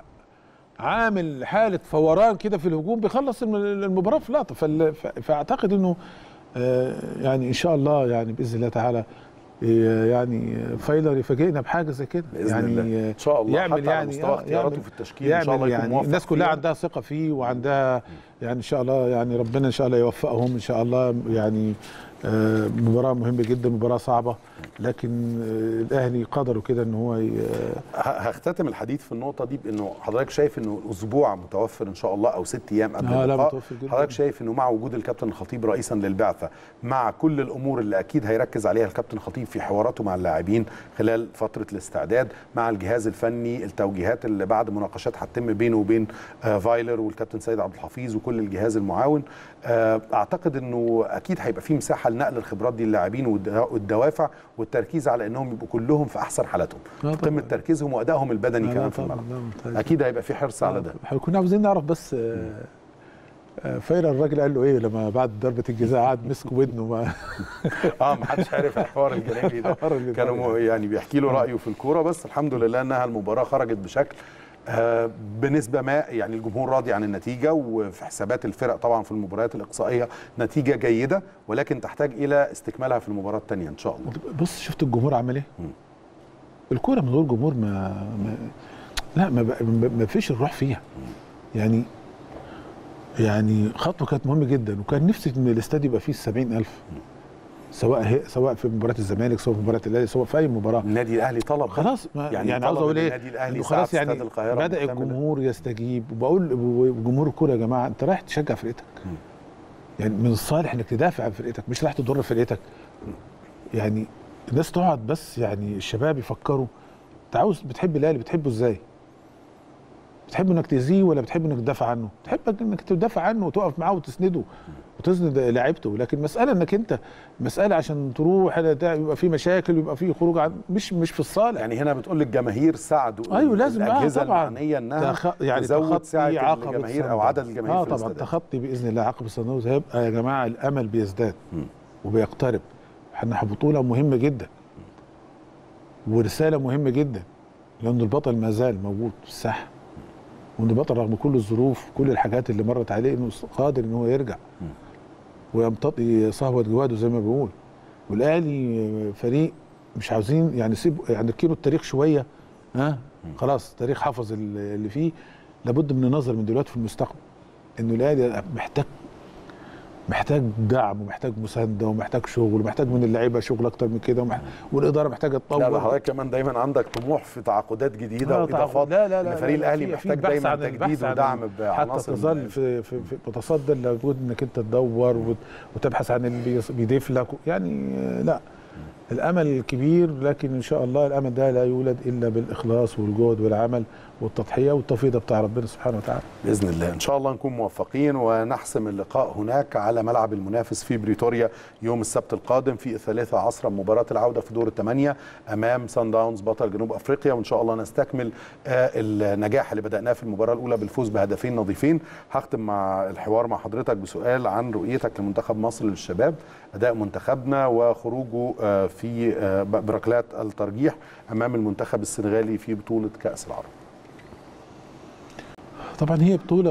عامل حاله فوران كده في الهجوم بيخلص الم- المباراه في لقطه فال- ف- فاعتقد انه آه، يعني ان شاء الله يعني باذن الله تعالى آه، يعني فايلر يفاجئنا بحاجه زي كده باذن يعني الله آه، ان شاء الله يعمل حتى على يعني مستوى آه، اختياراته يعمل- في التشكيل ان شاء الله يعمل يكون يعني موفق الناس كلها فيها. عندها ثقه فيه وعندها يعني ان شاء الله يعني ربنا ان شاء الله يوفقهم ان شاء الله يعني آه، مباراه مهمه جدا مباراه صعبه لكن آه، الاهلي قدروا كده ان هو ي- ه- هختتم الحديث في النقطه دي بانه حضرتك شايف انه الاسبوع متوفر ان شاء الله او ست ايام قبل آه، لا، اللقاء متوفر جداً. حضرتك شايف انه مع وجود الكابتن الخطيب رئيسا للبعثه مع كل الامور اللي اكيد هيركز عليها الكابتن الخطيب في حواراته مع اللاعبين خلال فتره الاستعداد مع الجهاز الفني التوجيهات اللي بعد مناقشات هتتم بينه وبين آه، فايلر والكابتن سيد عبد الحفيظ وكل الجهاز المعاون آه، اعتقد انه اكيد هيبقى في مساحه لنقل الخبرات دي للاعبين والد- والدوافع والتركيز على انهم يبقوا كلهم في احسن حالاتهم آه، في قمه طبعاً. تركيزهم وادائهم البدني لا، كمان في طبعاً، الملعب لا، ممتاز. اكيد هيبقى في حرص على ده احنا كنا عاوزين نعرف بس آه، آه، فايلر الراجل قال له ايه لما بعد ضربه الجزاء قعد مسك ودنه ما اه ما حدش عارف الحوار الجانبي ده الحوار الجانبي. كانوا مو- يعني بيحكي له رايه في الكوره بس الحمد لله انها المباراه خرجت بشكل آه بنسبه ما يعني الجمهور راضي عن النتيجه وفي حسابات الفرق طبعا في المباريات الاقصائيه نتيجه جيده ولكن تحتاج الى استكمالها في المباراه الثانيه ان شاء الله بص شفت الجمهور عمل ايه؟ الكوره من غير جمهور ما, ما لا ما, بق- ما ما فيش الروح فيها يعني يعني خطوه كانت مهمه جدا وكان نفسي ان الاستاد يبقى فيه 70000 سواء هي سواء في مباراه الزمالك سواء في مباراه الاهلي سواء في اي مباراه النادي الاهلي طلب خلاص ما يعني, يعني يعني عاوز طلب اقول ايه النادي الأهلي إنه ساعة خلاص في يعني استاد القاهرة بدا مكتملة. الجمهور يستجيب وبقول وجمهور الكوره يا جماعه انت رايح تشجع فرقتك يعني من الصالح انك تدافع عن فرقتك مش رايح تضر فرقتك يعني الناس تقعد بس يعني الشباب يفكروا انت عاوز بتحب الاهلي بتحبه ازاي؟ بتحب انك تأذيه ولا بتحب انك تدافع عنه؟ تحب انك تدافع عنه وتقف معاه وتسنده وتسند لعيبته لكن مساله انك انت مساله عشان تروح يبقى في مشاكل ويبقى في خروج عن مش مش في الصالح يعني هنا بتقول للجماهير ساعدوا ايوه لازم آه الاجهزه طبعا المعنيه انها تخ... يعني تزود تخطي سعه عقبة الجماهير او صن عدد داونز. الجماهير اه في طبعا الاستادات. تخطي باذن الله عقبه صن داونز هيبقى يا جماعه الامل بيزداد وبيقترب احنا بطوله مهمه جدا ورساله مهمه جدا لان البطل ما زال موجود في الساحه وان البطل رغم كل الظروف كل الحاجات اللي مرت عليه انه قادر ان هو يرجع ويمتطي صهوه جواده زي ما بيقول والاهلي فريق مش عاوزين يعني سيب يعني كيلو التاريخ شويه ها خلاص التاريخ حفظ اللي فيه لابد من النظر من دلوقتي في المستقبل انه الاهلي محتاج محتاج دعم ومحتاج مسانده ومحتاج شغل ومحتاج من اللعيبه شغل اكتر من كده ومح... والاداره محتاجه تطور لا لا حضرتك كمان دايما عندك طموح في تعاقدات جديده آه، واضافات لا لا لا إن فريق لا، الاهلي في- محتاج في بحث دايما عن تجديد البحث عن ودعم حتى بعناصر تظل في, في, في متصدر لابد انك انت تدور وت- وتبحث عن اللي بيص- بيضيف لك يعني آه، لا الامل كبير لكن ان شاء الله الامل ده لا يولد الا بالاخلاص والجهد والعمل والتضحيه والتوفيق ده بتاع ربنا سبحانه وتعالى باذن الله ان شاء الله نكون موفقين ونحسم اللقاء هناك على ملعب المنافس في بريتوريا يوم السبت القادم في الثالثة عصرا مباراة العودة في دور الثمانية أمام سان داونز بطل جنوب أفريقيا وإن شاء الله نستكمل آه، النجاح اللي بدأناه في المباراة الأولى بالفوز بهدفين نظيفين هختم مع الحوار مع حضرتك بسؤال عن رؤيتك لمنتخب مصر للشباب أداء منتخبنا وخروجه آه، في آه، بركلات الترجيح أمام المنتخب السنغالي في بطولة كأس العرب طبعا هي بطولة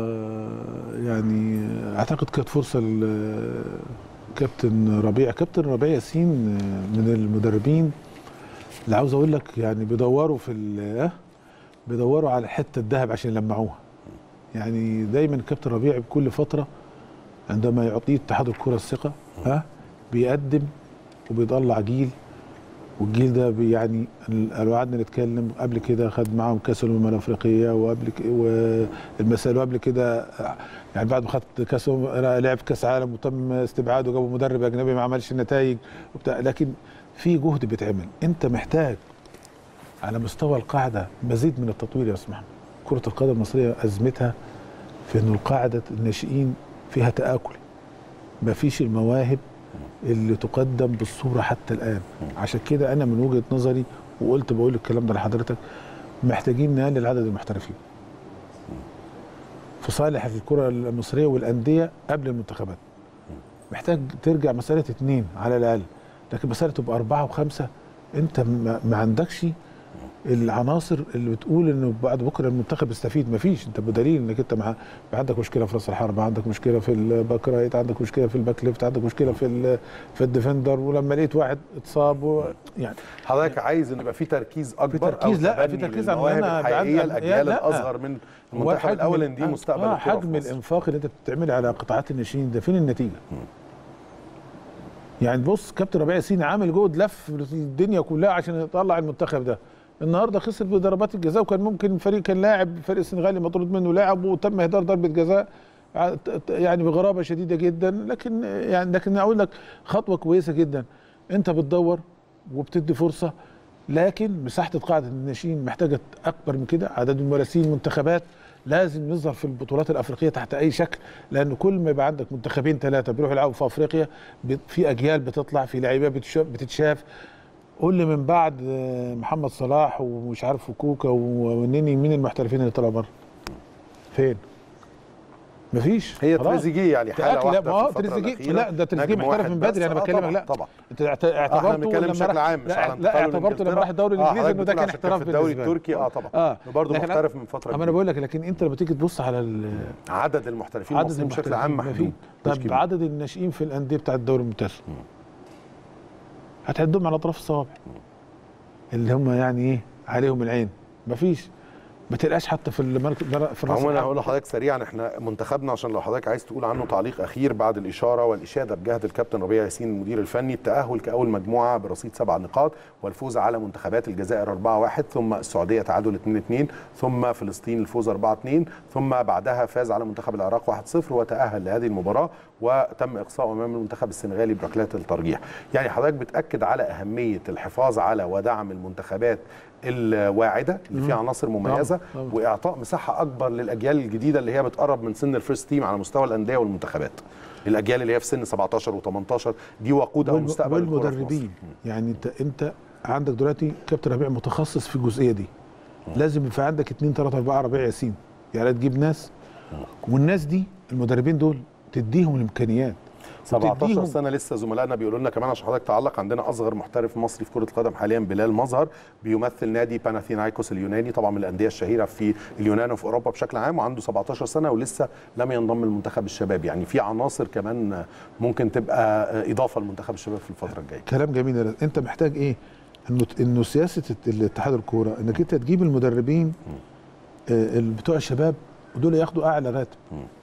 يعني اعتقد كانت فرصة لكابتن ربيع كابتن ربيع ياسين من المدربين اللي عاوز اقول لك يعني بيدوروا في ال- بيدوروا على حتة الذهب عشان يلمعوها يعني دايما كابتن ربيع بكل فترة عندما يعطيه اتحاد الكرة الثقة ها بيقدم وبيطلع جيل والجيل ده بي- يعني ال- لو قعدنا نتكلم قبل كده خد معاهم كاس الامم الافريقيه وقبل ك- والمسائل وقبل كده يعني بعد ما خد كاس أمم- لعب كاس عالم وتم استبعاده وجابوا مدرب اجنبي ما عملش النتائج وبتاع لكن في جهد بيتعمل انت محتاج على مستوى القاعده مزيد من التطوير يا استاذ محمد كره القدم المصريه ازمتها في انه القاعده الناشئين فيها تاكل ما فيش المواهب اللي تقدم بالصوره حتى الان عشان كده انا من وجهه نظري وقلت بقول الكلام ده لحضرتك محتاجين نقلل عدد المحترفين في صالح الكره المصريه والانديه قبل المنتخبات محتاج ترجع مساله اتنين على الاقل لكن مساله تبقى اربعه وخمسه انت ما ما عندكش العناصر اللي بتقول انه بعد بكره المنتخب يستفيد مفيش انت بدليل انك انت مع عندك مشكله في راس الحربه عندك مشكله في الباك رايت عندك مشكله في الباك ليفت عندك مشكله في ال- في الديفندر ولما لقيت واحد اتصاب و... يعني حضرتك عايز ان يبقى في تركيز اكبر تركيز، أو لا، في تبني تركيز عن للمواهب أنا الحقيقيه بعد- الاجيال لا. الاصغر من هو المنتخب حجم الاول ال- ان دي مستقبل آه الكرة في حجم مصر. الانفاق اللي انت بتعمل على قطاعات الناشئين ده فين النتيجه؟ يعني بص كابتن ربيع ياسين عامل جهد لف الدنيا كلها عشان يطلع المنتخب ده النهارده خسر بضربات الجزاء وكان ممكن فريق كان لاعب فريق السنغالي مطرود منه لاعب وتم اهدار ضربه جزاء ع- ت- ت- يعني بغرابه شديده جدا لكن يعني لكن اقول لك خطوه كويسه جدا انت بتدور وبتدي فرصه لكن مساحه قاعده الناشئين محتاجه اكبر من كده عدد الممارسين المنتخبات لازم نظهر في البطولات الافريقيه تحت اي شكل لان كل ما يبقى عندك منتخبين ثلاثه بيروحوا يلعبوا في افريقيا بت- في اجيال بتطلع في لعيبه بتشا- بتتشاف قول لي من بعد آه، محمد صلاح ومش عارف كوكا ونيني مين المحترفين اللي طلعوا بره؟ فين؟ مفيش هي خلاص. تريزيجيه يعني حاله تأكل- واحده لا، ما هو في الفترة تريزيجيه الأخيرة. لا ده تريزيجيه نجم محترف واحد من بدري بس. انا آه، بكلمك طبعا لا طبعا انت اعت- اعتبرته بنتكلم لما بشكل راح- عام، مش لا, على لا انتقاله اعتبرته لما لإنجلترا. راح الدوري آه، الانجليزي حضرتك انه ده بتقول كان عشان احتراف في الدوري بالنسبة له. التركي اه طبعا اه برضه لكن محترف من فتره اما انا كبيرة. بقول لك لكن انت لما تيجي تبص على ال- عدد المحترفين عدد المصريين بشكل المحترفين عام ما محدود فيه. مش طب كبير. عدد الناشئين في الانديه بتاع الدوري الممتاز هتعدهم على اطراف الصوابع اللي هم يعني ايه عليهم العين مفيش ما تلقاش حتى في المركز في الراس عموما انا الحرب. هقول لحضرتك سريعا احنا منتخبنا عشان لو حضرتك عايز تقول عنه تعليق اخير بعد الاشاره والاشاده بجهد الكابتن ربيع ياسين المدير الفني التاهل كاول مجموعه برصيد سبع نقاط والفوز على منتخبات الجزائر 4-1 ثم السعوديه تعادل 2-2 ثم فلسطين الفوز 4-2 ثم بعدها فاز على منتخب العراق 1-0 وتاهل لهذه المباراه وتم اقصائه امام المنتخب السنغالي بركلات الترجيح يعني حضرتك بتاكد على اهميه الحفاظ على ودعم المنتخبات الواعده اللي فيها عناصر مميزه طبعاً. واعطاء مساحه اكبر للاجيال الجديده اللي هي بتقرب من سن الفيرست تيم على مستوى الانديه والمنتخبات الاجيال اللي هي في سن 17 و18 دي وقود او والم- مستقبل الكرة في مصر. والمدربين يعني انت انت عندك دلوقتي كابتن ربيع متخصص في الجزئيه دي لازم يبقى عندك اثنين ثلاثه اربعه ربيع ياسين يعني تجيب ناس والناس دي المدربين دول تديهم الامكانيات 17 وتديهم- سنه لسه زملائنا بيقولوا لنا كمان عشان حضرتك تعلق عندنا اصغر محترف مصري في كره القدم حاليا بلال مظهر بيمثل نادي باناثينايكوس اليوناني طبعا من الانديه الشهيره في اليونان وفي اوروبا بشكل عام وعنده 17 سنه ولسه لم ينضم لمنتخب الشباب يعني في عناصر كمان ممكن تبقى اضافه لمنتخب الشباب في الفتره الجايه كلام جميل يا رزق. انت محتاج ايه انه انه سياسه الاتحاد الكوره انك انت تجيب المدربين آه، ال- بتوع الشباب ودول ياخدوا اعلى راتب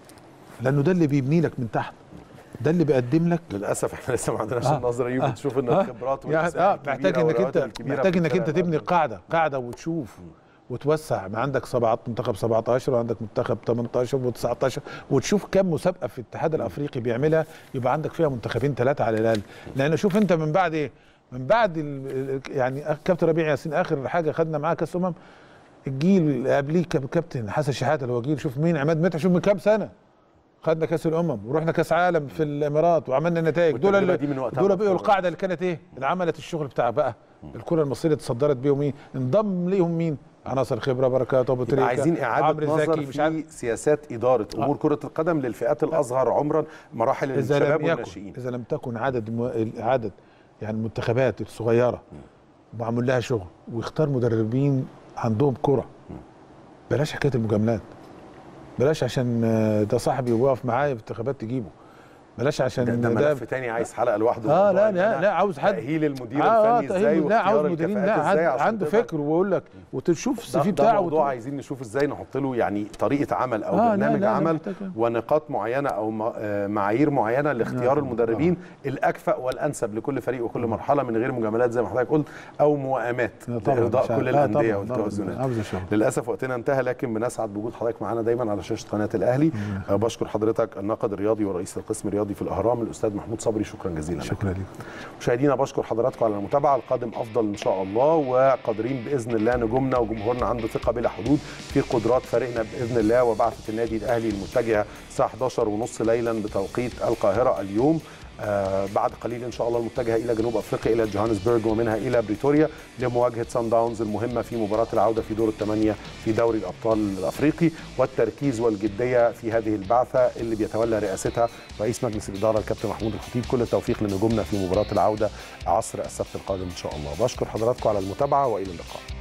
لانه ده اللي بيبني لك من تحت ده اللي بيقدم لك للاسف احنا لسه ما عندناش آه. النظره دي آه. بتشوف ان آه. الخبرات يعني والأسماء اه محتاج الكبيرة انك والرواتب انت الكبيرة محتاج انك انت بتتابع تبني قاعده قاعده وتشوف وتوسع ما عندك سبعة منتخب 17 وعندك منتخب 18 و19 وتشوف كم مسابقه في الاتحاد الافريقي بيعملها يبقى عندك فيها منتخبين ثلاثه على الاقل لان شوف انت من بعد ايه من بعد ال- ال- يعني كابتن ربيع ياسين اخر حاجه خدنا معاه كاس امم الجيل اللي قبليه كاب- كابتن حسن شحاته اللي هو جيل شوف مين عماد متعب شوف من كام سنه خدنا كاس الامم ورحنا كاس عالم في الامارات وعملنا نتائج دول والتجربة اللي دي من وقتها دول بقوا مفروض. القاعده اللي كانت ايه اللي عملت الشغل بتاع بقى الكره المصريه اتصدرت بيهم مين انضم ليهم مين عناصر خبره بركات ابو يبقى تريكه عايزين اعاده عمرو نظر زكي مش عارف في سياسات اداره امور كره القدم للفئات الاصغر عمرا مراحل اذا الشباب لم يكن والناشئين اذا لم تكن عدد مو... عدد يعني المنتخبات الصغيره معمول لها شغل ويختار مدربين عندهم كره بلاش حكايه المجاملات بلاش عشان آه، ده صاحبي وواقف معايا في انتخابات تجيبه بلاش عشان ده, ده ملف تاني عايز حلقه لوحده اه موضوع لا إن لا أنا لا عاوز حد تاهيل المدير آه الفني آه ازاي تأهيل. لا واختيار عاوز مديرين الكفاءات لا ازاي عنده, عشان عنده تقدر- فكر ويقول لك وتشوف السي ده, في ده بتاعه موضوع وتقول- عايزين نشوف ازاي نحط له يعني طريقه عمل او آه، لا، برنامج لا، لا، عمل محتاج- ونقاط معينه او م- آه، معايير معينه لاختيار آه، المدربين الاكفأ والانسب لكل فريق وكل مرحله من غير مجاملات زي ما حضرتك قلت او موائمات آه، طبعاً، لارضاء مش عارف. كل آه، الانديه طبعاً، طبعاً، والتوازنات عاوز الشغل. للاسف وقتنا انتهى لكن بنسعد بوجود حضرتك معانا دايما على شاشه قناه الاهلي آه، بشكر حضرتك الناقد الرياضي ورئيس القسم الرياضي في الاهرام الاستاذ محمود صبري شكرا جزيلا لك. شكرا لك مشاهدينا بشكر حضراتكم على المتابعه القادم افضل ان شاء الله وقادرين باذن الله نجومنا وجمهورنا عنده ثقه بلا حدود في قدرات فريقنا باذن الله وبعثه النادي الاهلي المتجهه الساعه 11 ونص ليلا بتوقيت القاهره اليوم آه بعد قليل ان شاء الله المتجهه الى جنوب افريقيا الى جوهانسبرج ومنها الى بريتوريا لمواجهه سان داونز المهمه في مباراه العوده في دور الثمانيه في دوري الابطال الافريقي والتركيز والجديه في هذه البعثه اللي بيتولى رئاستها رئيس مجلس الاداره الكابتن محمود الخطيب كل التوفيق لنجومنا في مباراه العوده عصر السبت القادم ان شاء الله بشكر حضراتكم على المتابعه والى اللقاء